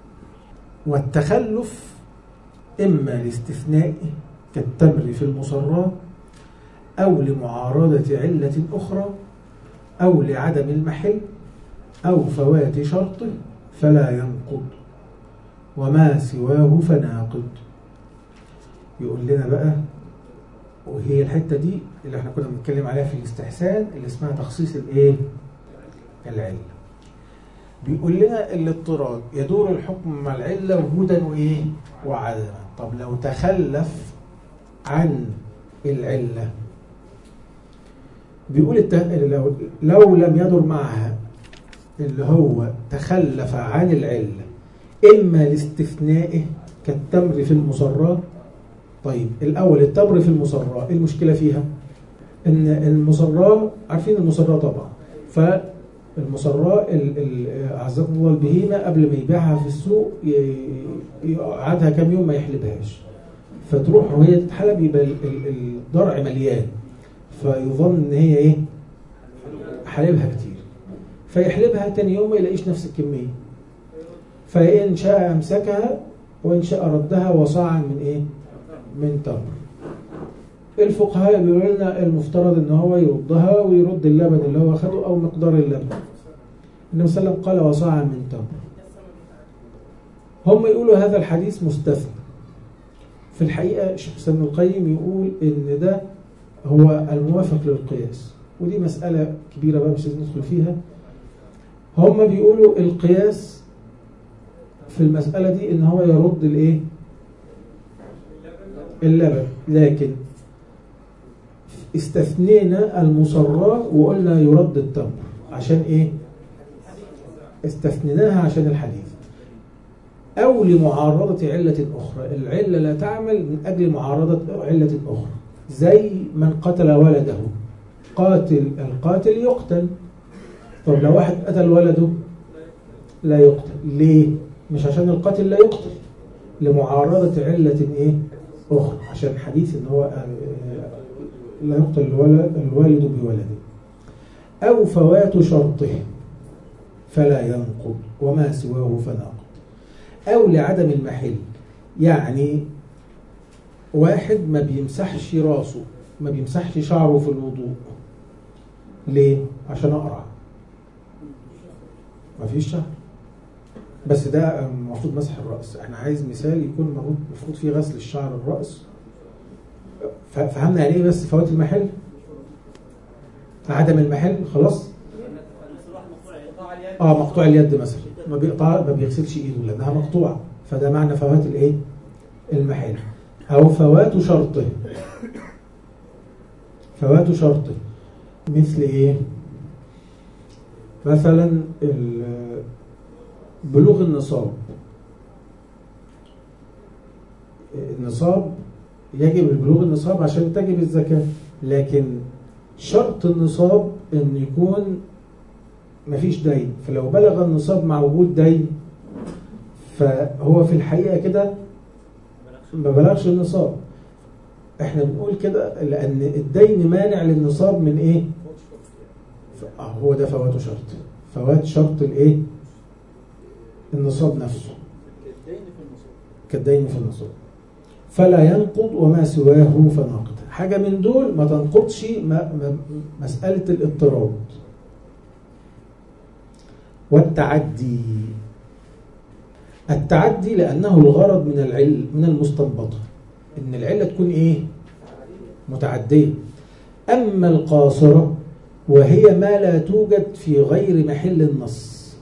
والتخلف اما لاستثناء كالتمر في المصرات أو لمعارضة علة أخرى أو لعدم المحل أو فوات شرطه فلا ينقض وما سواه فناقض يقول لنا بقى وهي الحتة دي اللي احنا كنا بنتكلم عليها في الاستحسان اللي اسمها تخصيص الايه العلة بيقول لنا الاضطراد يدور الحكم مع العلة وجودا وايه وعدما طب لو تخلف عن العله بيقول الت... لو... لو لم يدر معها اللي هو تخلف عن العلة إما لاستثنائه كالتمر في المصرات طيب الأول التمر في المصرات إيه المشكلة فيها إن المصرات عارفين المصرات طبعا فالمصرات أعزكم الله البهيمة قبل ما يبيعها في السوق يقعدها كام يوم ما يحلبهاش فتروح وهي تتحلب يبقى الضرع مليان فيظن ان هي ايه حليبها كتير فيحلبها تاني يوم ما يلاقيش نفس الكميه فإن شاء أمسكها وإن شاء ردها وصاعا من إيه؟ من تمر. الفقهاء بيقولوا لنا المفترض إن هو يردها ويرد اللبن اللي هو أخده أو مقدار اللبن. النبي صلى الله عليه وسلم قال وصاعا من تمر. هم يقولوا هذا الحديث مستثنى. في الحقيقة الشيخ ابن القيم يقول إن ده هو الموافق للقياس ودي مسألة كبيرة بقى مش لازم ندخل فيها هم بيقولوا القياس في المسألة دي إن هو يرد الإيه؟ اللبن لكن استثنينا المصرات وقلنا يرد التمر عشان إيه؟ استثنيناها عشان الحديث أو لمعارضة علة أخرى العلة لا تعمل من أجل معارضة علة أخرى زي من قتل ولده قاتل القاتل يقتل طب لو واحد قتل ولده لا يقتل ليه مش عشان القاتل لا يقتل لمعارضة علة ايه اخرى عشان حديث ان هو لا يقتل الوالد بولده او فوات شرطه فلا ينقض وما سواه فناقض او لعدم المحل يعني واحد ما بيمسحش راسه ما بيمسحش شعره في الوضوء ليه؟ عشان اقرع ما فيش شعر بس ده المفروض مسح الراس احنا عايز مثال يكون المفروض فيه غسل الشعر الراس فهمنا يعني ايه بس فوات المحل عدم المحل خلاص اه مقطوع اليد مثلا ما بيقطع ما بيغسلش ايده لانها مقطوعه فده معنى فوات الايه المحل او فوات شرطه فوات شرطه مثل ايه مثلا ال- بلوغ النصاب النصاب يجب بلوغ النصاب عشان تجب الزكاة لكن شرط النصاب ان يكون مفيش دين فلو بلغ النصاب مع وجود دين فهو في الحقيقة كده ما بلغش النصاب احنا بنقول كده لان الدين مانع للنصاب من ايه ف- آه، هو ده فوات شرط فوات شرط الايه النصاب نفسه الدين في النصوص كالدين في النصاب فلا ينقض وما سواه فناقض حاجة من دول ما تنقضش م- م- مسألة الاضطراب والتعدي التعدي لأنه الغرض من العل من المستنبطة إن العلة تكون إيه متعدية أما القاصرة وهي ما لا توجد في غير محل النص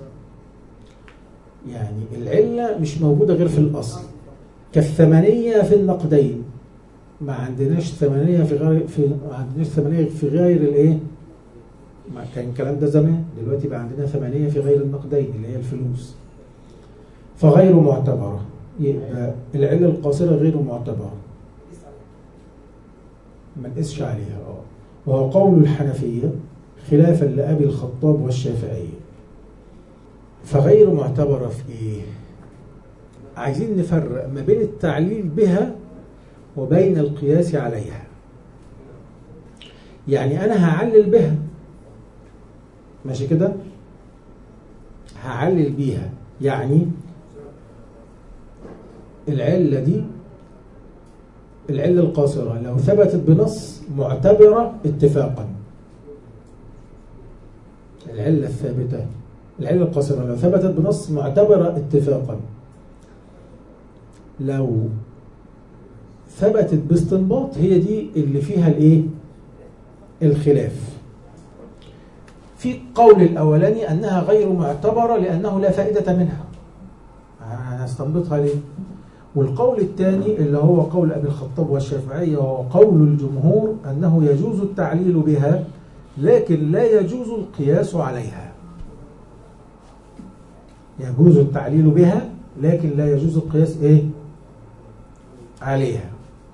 يعني العلة مش موجودة غير في الأصل كالثمانية في النقدين ما عندناش ثمانية في غير في ما عندناش ثمانية في غير الايه؟ ما كان الكلام ده زمان دلوقتي بقى عندنا ثمانية في غير النقدين اللي هي الفلوس فغير معتبرة يبقى العلة القاصرة غير معتبرة ما نقسش عليها اه وهو قول الحنفية خلافا لأبي الخطاب والشافعية فغير معتبرة في ايه؟ عايزين نفرق ما بين التعليل بها وبين القياس عليها يعني انا هعلل بها ماشي كده هعلل بيها يعني العلة دي العلة القاصرة لو ثبتت بنص معتبرة اتفاقا العلة الثابتة العلة القاصرة لو ثبتت بنص معتبرة اتفاقا لو ثبتت باستنباط هي دي اللي فيها الايه الخلاف في قول الاولاني انها غير معتبره لانه لا فائده منها هنستنبطها ليه والقول الثاني اللي هو قول ابي الخطاب والشافعيه وهو قول الجمهور انه يجوز التعليل بها لكن لا يجوز القياس عليها يجوز التعليل بها لكن لا يجوز القياس ايه عليها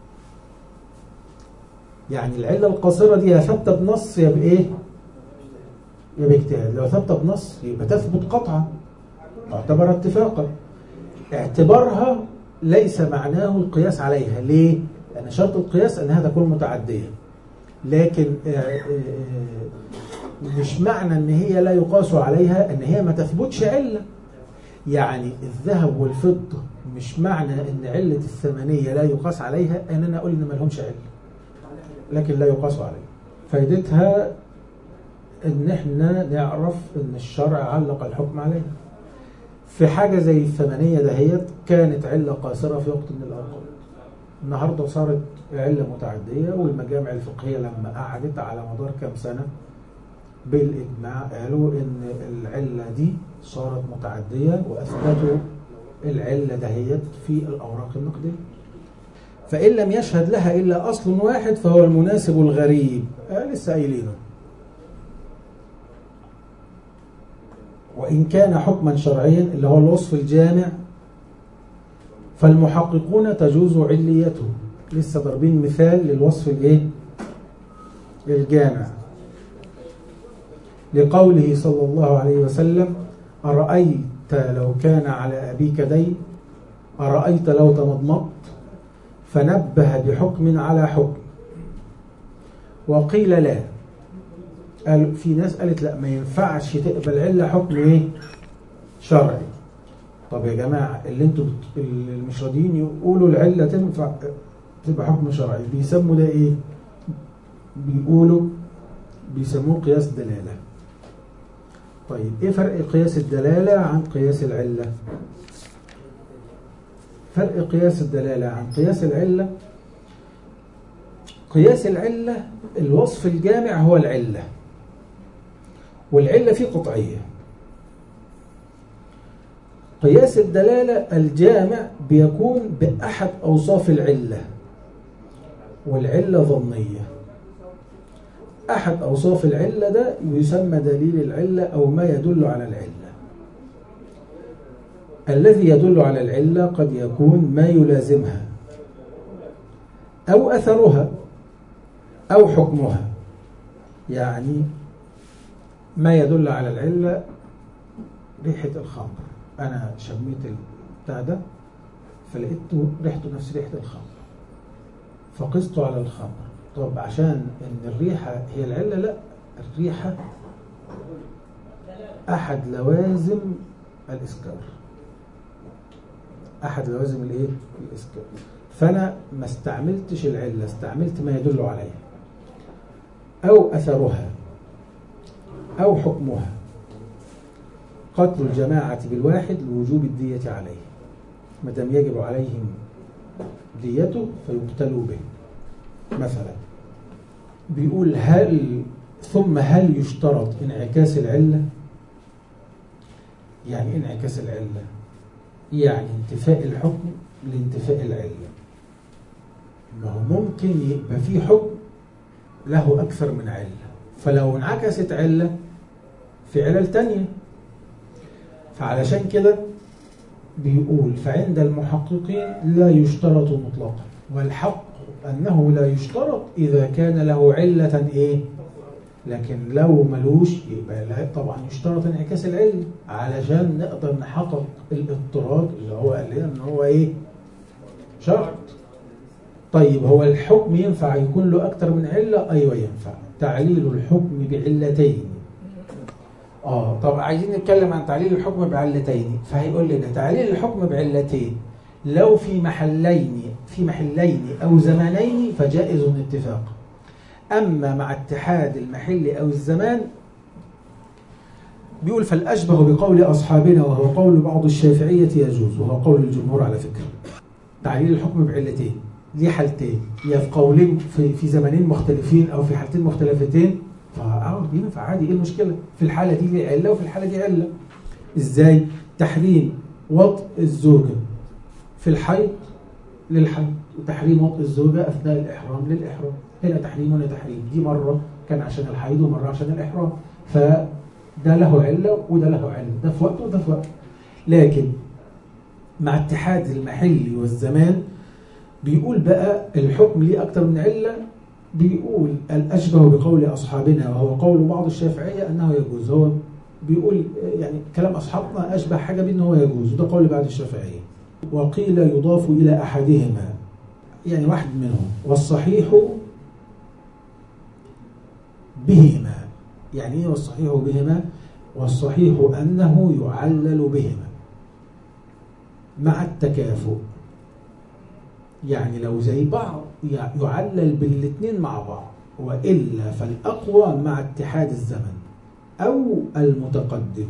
يعني العلة القاصرة دي يا ثابتة بنص يا بإيه؟ يا باجتهاد لو ثابتة بنص يبقى تثبت قطعا تعتبر اتفاقا اعتبارها ليس معناه القياس عليها ليه؟ لأن شرط القياس أنها تكون متعدية لكن آه، آه، آه، مش معنى أن هي لا يقاس عليها أن هي ما تثبتش علة يعني الذهب والفضة مش معنى ان علة الثمنية لا يقاس عليها ان انا اقول ان ما لهمش علة لكن لا يقاس عليها فائدتها ان احنا نعرف ان الشرع علق الحكم عليها في حاجة زي الثمنية دهيت كانت علة قاصرة في وقت من الأوقات النهاردة صارت علة متعدية والمجامع الفقهية لما قعدت على مدار كام سنة بالإجماع قالوا إن العلة دي صارت متعدية وأثبتوا العلة دهيت في الأوراق النقدية فإن لم يشهد لها إلا أصل واحد فهو المناسب الغريب آه لسه قايلينه وإن كان حكما شرعيا اللي هو الوصف الجامع فالمحققون تجوز عليته لسه ضاربين مثال للوصف الايه الجامع لقوله صلى الله عليه وسلم أرأيت لو كان على أبيك دين أرأيت لو تمضمضت فنبه بحكم على حكم وقيل لا قال في ناس قالت لا ما ينفعش تقبل علة حكم ايه شرعي طب يا جماعة اللي انتوا بت- اللي مش راضيين يقولوا العلة تنفع تبقى حكم شرعي بيسموا ده ايه بيقولوا بيسموه قياس دلالة طيب ايه فرق قياس الدلالة عن قياس العلة فرق قياس الدلالة عن قياس العلة قياس العلة الوصف الجامع هو العلة والعلة فيه قطعية قياس الدلالة الجامع بيكون بأحد أوصاف العلة والعلة ظنية أحد أوصاف العلة ده يسمى دليل العلة أو ما يدل على العلة الذي يدل على العلة قد يكون ما يلازمها أو أثرها أو حكمها يعني ما يدل على العلة ريحة الخمر أنا شميت البتاع ده فلقيته ريحته نفس ريحة الخمر فقسته على الخمر طب عشان ان الريحة هي العلة لا الريحة احد لوازم الاسكار احد لوازم الايه الاسكار فانا ما استعملتش العلة استعملت ما يدل عليها او اثرها او حكمها قتل الجماعة بالواحد لوجوب الدية عليه ما دام يجب عليهم ديته فيقتلوا به مثلا بيقول هل ثم هل يشترط انعكاس العلة يعني إيه انعكاس العلة يعني انتفاء الحكم لانتفاء العلة ما هو ممكن يبقى في حكم له أكثر من علة فلو انعكست علة في علل تانية فعلشان كده بيقول فعند المحققين لا يشترط مطلقا والحق أنه لا يشترط إذا كان له علة إيه لكن لو ملوش يبقى لا طبعا يشترط انعكاس العلة علشان نقدر نحقق الاضطراد اللي هو قال لنا ان هو ايه شرط طيب هو الحكم ينفع يكون له اكتر من علة ايوه ينفع تعليل الحكم بعلتين اه طب عايزين نتكلم عن تعليل الحكم بعلتين فهيقول لنا تعليل الحكم بعلتين لو في محلين في محلين او زمانين فجائز اتفاقا أما مع اتحاد المحل أو الزمان بيقول فالأشبه بقول أصحابنا وهو قول بعض الشافعية يجوز وهو قول الجمهور على فكرة تعليل الحكم بعلتين ليه حالتين يا في قولين في, في زمنين مختلفين أو في حالتين مختلفتين فأه ينفع عادي إيه المشكلة في الحالة دي ليه علة وفي الحالة دي علة إزاي تحريم وطء الزوجة في الحيض للحيض وتحريم وطء الزوجة أثناء الإحرام للإحرام هنا تحريم هنا تحريم دي مرة كان عشان الحيض ومرة عشان الإحرام فده له علة وده له علة ده في وقت وده في وقت لكن مع اتحاد المحل والزمان بيقول بقى الحكم ليه أكتر من علة بيقول الأشبه بقول أصحابنا وهو قول بعض الشافعية أنه يجوز هو بيقول يعني كلام أصحابنا أشبه حاجة بأنه هو يجوز وده قول بعض الشافعية وقيل يضاف إلى أحدهما يعني واحد منهم والصحيح بهما يعني ايه والصحيح بهما والصحيح أنه يعلل بهما مع التكافؤ يعني لو زي بعض يعلل بالاثنين مع بعض وإلا فالأقوى مع اتحاد الزمن أو المتقدم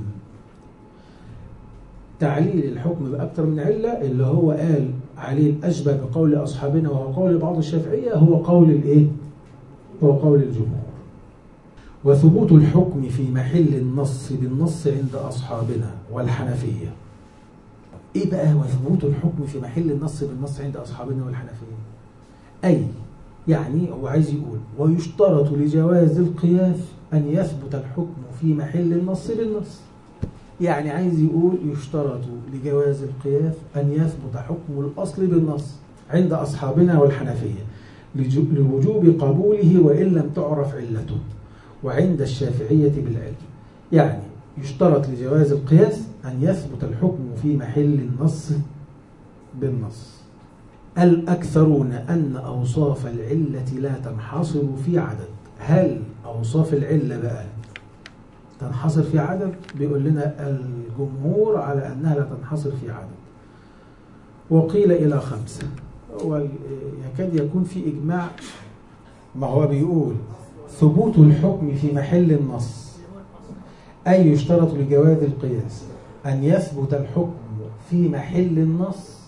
تعليل الحكم بأكثر من علة اللي هو قال عليه الأشبه بقول أصحابنا وهو قول بعض الشافعية هو قول الإيه؟ هو قول الجمهور وثبوت الحكم في محل النص بالنص عند أصحابنا والحنفية إيه بقى وثبوت الحكم في محل النص بالنص عند أصحابنا والحنفية أي يعني هو عايز يقول ويشترط لجواز القياس أن يثبت الحكم في محل النص بالنص يعني عايز يقول يشترط لجواز القياس أن يثبت حكم الأصل بالنص عند أصحابنا والحنفية لوجوب قبوله وإن لم تعرف علته وعند الشافعية بالعلم يعني يشترط لجواز القياس أن يثبت الحكم في محل النص بالنص الأكثرون أن أوصاف العلة لا تنحصر في عدد هل أوصاف العلة بقى تنحصر في عدد بيقول لنا الجمهور على أنها لا تنحصر في عدد وقيل إلى خمسة ويكاد يكون في إجماع ما هو بيقول ثبوت الحكم في محل النص أي يشترط لجواز القياس أن يثبت الحكم في محل النص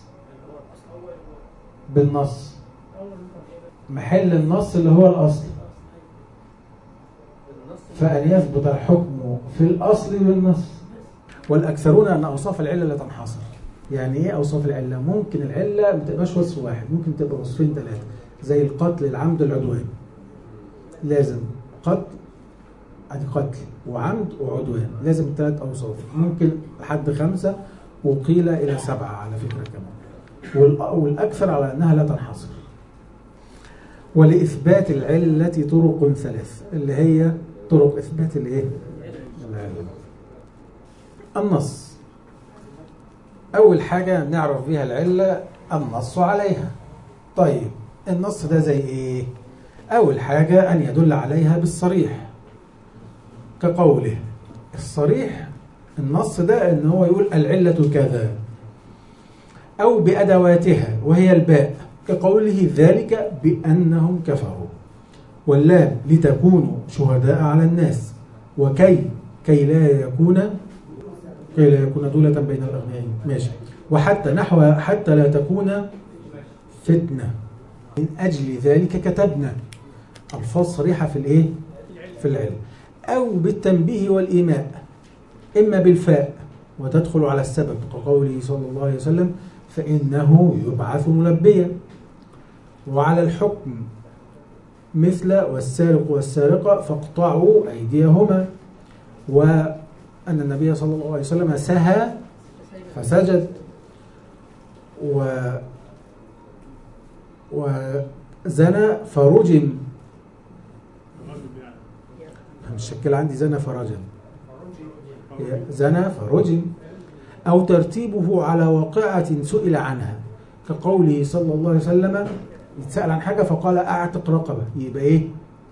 بالنص محل النص اللي هو الأصل فأن يثبت الحكم في الأصل بالنص والأكثرون أن أوصاف العلة لا تنحصر يعني إيه أوصاف العلة؟ ممكن العلة ما تبقاش وصف واحد ممكن تبقى وصفين ثلاثة زي القتل العمد العدوان لازم قتل ادي قتل وعمد وعدوان لازم ثلاث اوصاف ممكن لحد خمسه وقيل الى سبعه على فكره كمان والأ- والاكثر على انها لا تنحصر ولاثبات العله طرق ثلاث اللي هي طرق اثبات الايه؟ العله النص اول حاجه نعرف بيها العله النص عليها طيب النص ده زي ايه؟ اول حاجه ان يدل عليها بالصريح كقوله الصريح النص ده ان هو يقول العلة كذا او بادواتها وهي الباء كقوله ذلك بانهم كفروا واللام لتكونوا شهداء على الناس وكي كي لا يكون كي لا يكون دولة بين الاغنياء ماشي وحتى نحو حتى لا تكون فتنة من اجل ذلك كتبنا الفاظ صريحة في الايه في العلم أو بالتنبيه والإيماء إما بالفاء وتدخل على السبب كقوله صلى الله عليه وسلم فإنه يبعث ملبيا وعلى الحكم مثل والسارق والسارقة فاقطعوا أيديهما وأن النبي صلى الله عليه وسلم سهى فسجد و وزنى فرجم مش شكل عندي زنى فرجم هي زنى فرجم أو ترتيبه على واقعة سئل عنها كقوله صلى الله عليه وسلم يتسأل عن حاجة فقال أعتق رقبة يبقى إيه؟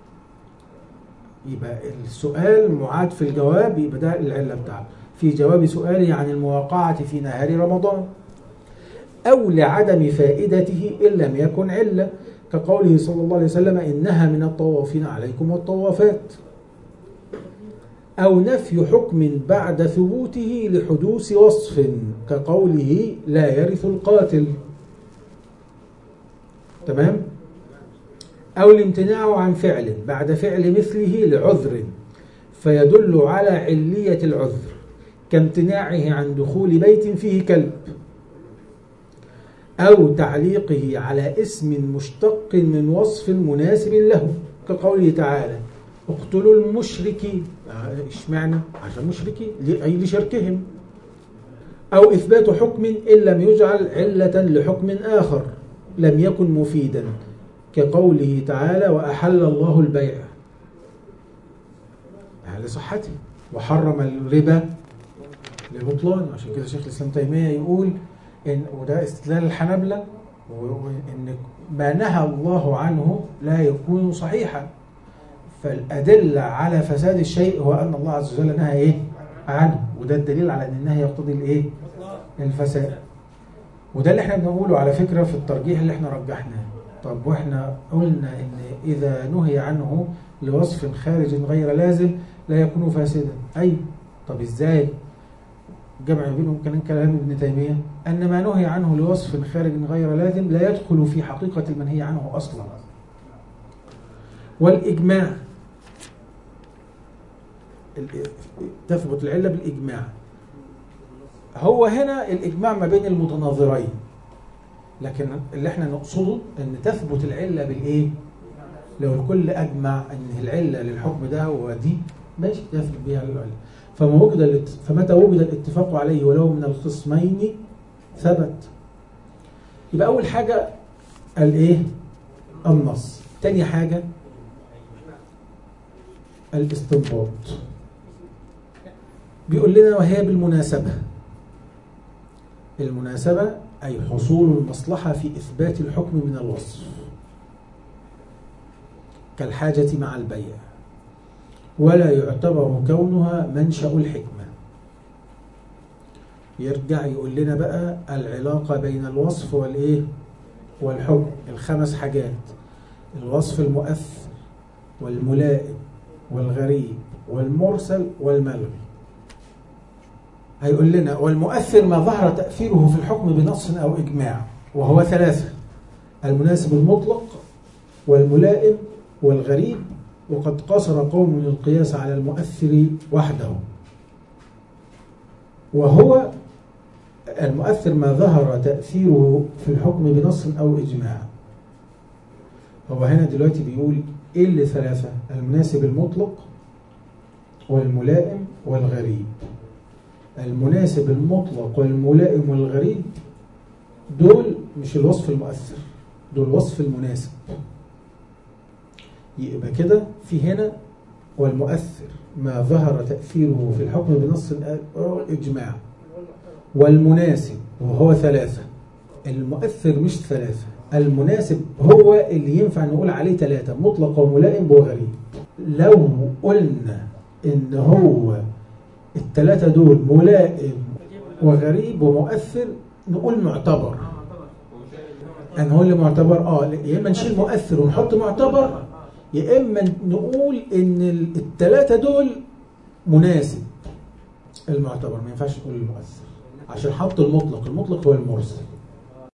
يبقى السؤال معاد في الجواب يبقى ده العلة بتاعته في جواب سؤاله عن المواقعة في نهار رمضان أو لعدم فائدته إن لم يكن علة كقوله صلى الله عليه وسلم إنها من الطوافين عليكم والطوافات أو نفي حكم بعد ثبوته لحدوث وصف كقوله لا يرث القاتل تمام أو الامتناع عن فعل بعد فعل مثله لعذر فيدل على علية العذر كامتناعه عن دخول بيت فيه كلب أو تعليقه على اسم مشتق من وصف مناسب له كقوله تعالى اقتلوا المشركين اشمعنى عشان مشركين اي لشركهم او اثبات حكم ان لم يجعل عله لحكم اخر لم يكن مفيدا كقوله تعالى واحل الله البيع لصحته وحرم الربا لبطلان عشان كده شيخ الاسلام تيميه يقول ان وده استدلال الحنابله وان ما نهى الله عنه لا يكون صحيحا فالأدلة على فساد الشيء هو أن الله عز وجل نهى إيه؟ عنه وده الدليل على أن النهي يقتضي الإيه؟ الفساد وده اللي احنا بنقوله على فكرة في الترجيح اللي احنا رجحناه طب واحنا قلنا ان اذا نهي عنه لوصف خارج غير لازم لا يكون فاسدا اي طب ازاي جمع بينهم كان كلام ابن تيمية أن ما نهي عنه لوصف خارج غير لازم لا يدخل في حقيقة المنهي عنه أصلا والإجماع تثبت العلة بالإجماع هو هنا الإجماع ما بين المتناظرين لكن اللي احنا نقصده ان تثبت العلة بالإيه لو الكل أجمع أن العلة للحكم ده هو دي ماشي تثبت بها العلة فما وجد الات... فمتى وجد الاتفاق عليه ولو من الخصمين ثبت يبقى أول حاجة الإيه النص تاني حاجة الاستنباط بيقول لنا وهي بالمناسبة المناسبة أي حصول المصلحة في إثبات الحكم من الوصف كالحاجة مع البيع ولا يعتبر كونها منشأ الحكمة يرجع يقول لنا بقى العلاقة بين الوصف والإيه والحكم الخمس حاجات الوصف المؤثر والملائم والغريب والمرسل والملغي هيقول لنا والمؤثر ما ظهر تأثيره في الحكم بنص أو إجماع وهو ثلاثة المناسب المطلق والملائم والغريب وقد قصر قوم القياس على المؤثر وحده وهو المؤثر ما ظهر تأثيره في الحكم بنص أو إجماع هو هنا دلوقتي بيقول إيه اللي ثلاثة المناسب المطلق والملائم والغريب المناسب المطلق والملائم والغريب دول مش الوصف المؤثر دول وصف المناسب يبقى كده في هنا والمؤثر ما ظهر تأثيره في الحكم بنص أو إجماع والمناسب وهو ثلاثة المؤثر مش ثلاثة المناسب هو اللي ينفع نقول عليه ثلاثة مطلق وملائم وغريب لو قلنا إن هو الثلاثة دول ملائم وغريب ومؤثر نقول معتبر أن هو اللي معتبر اه يا إما نشيل مؤثر ونحط معتبر يا إما نقول إن الثلاثة دول مناسب المعتبر ما ينفعش نقول المؤثر عشان حط المطلق المطلق هو المرسل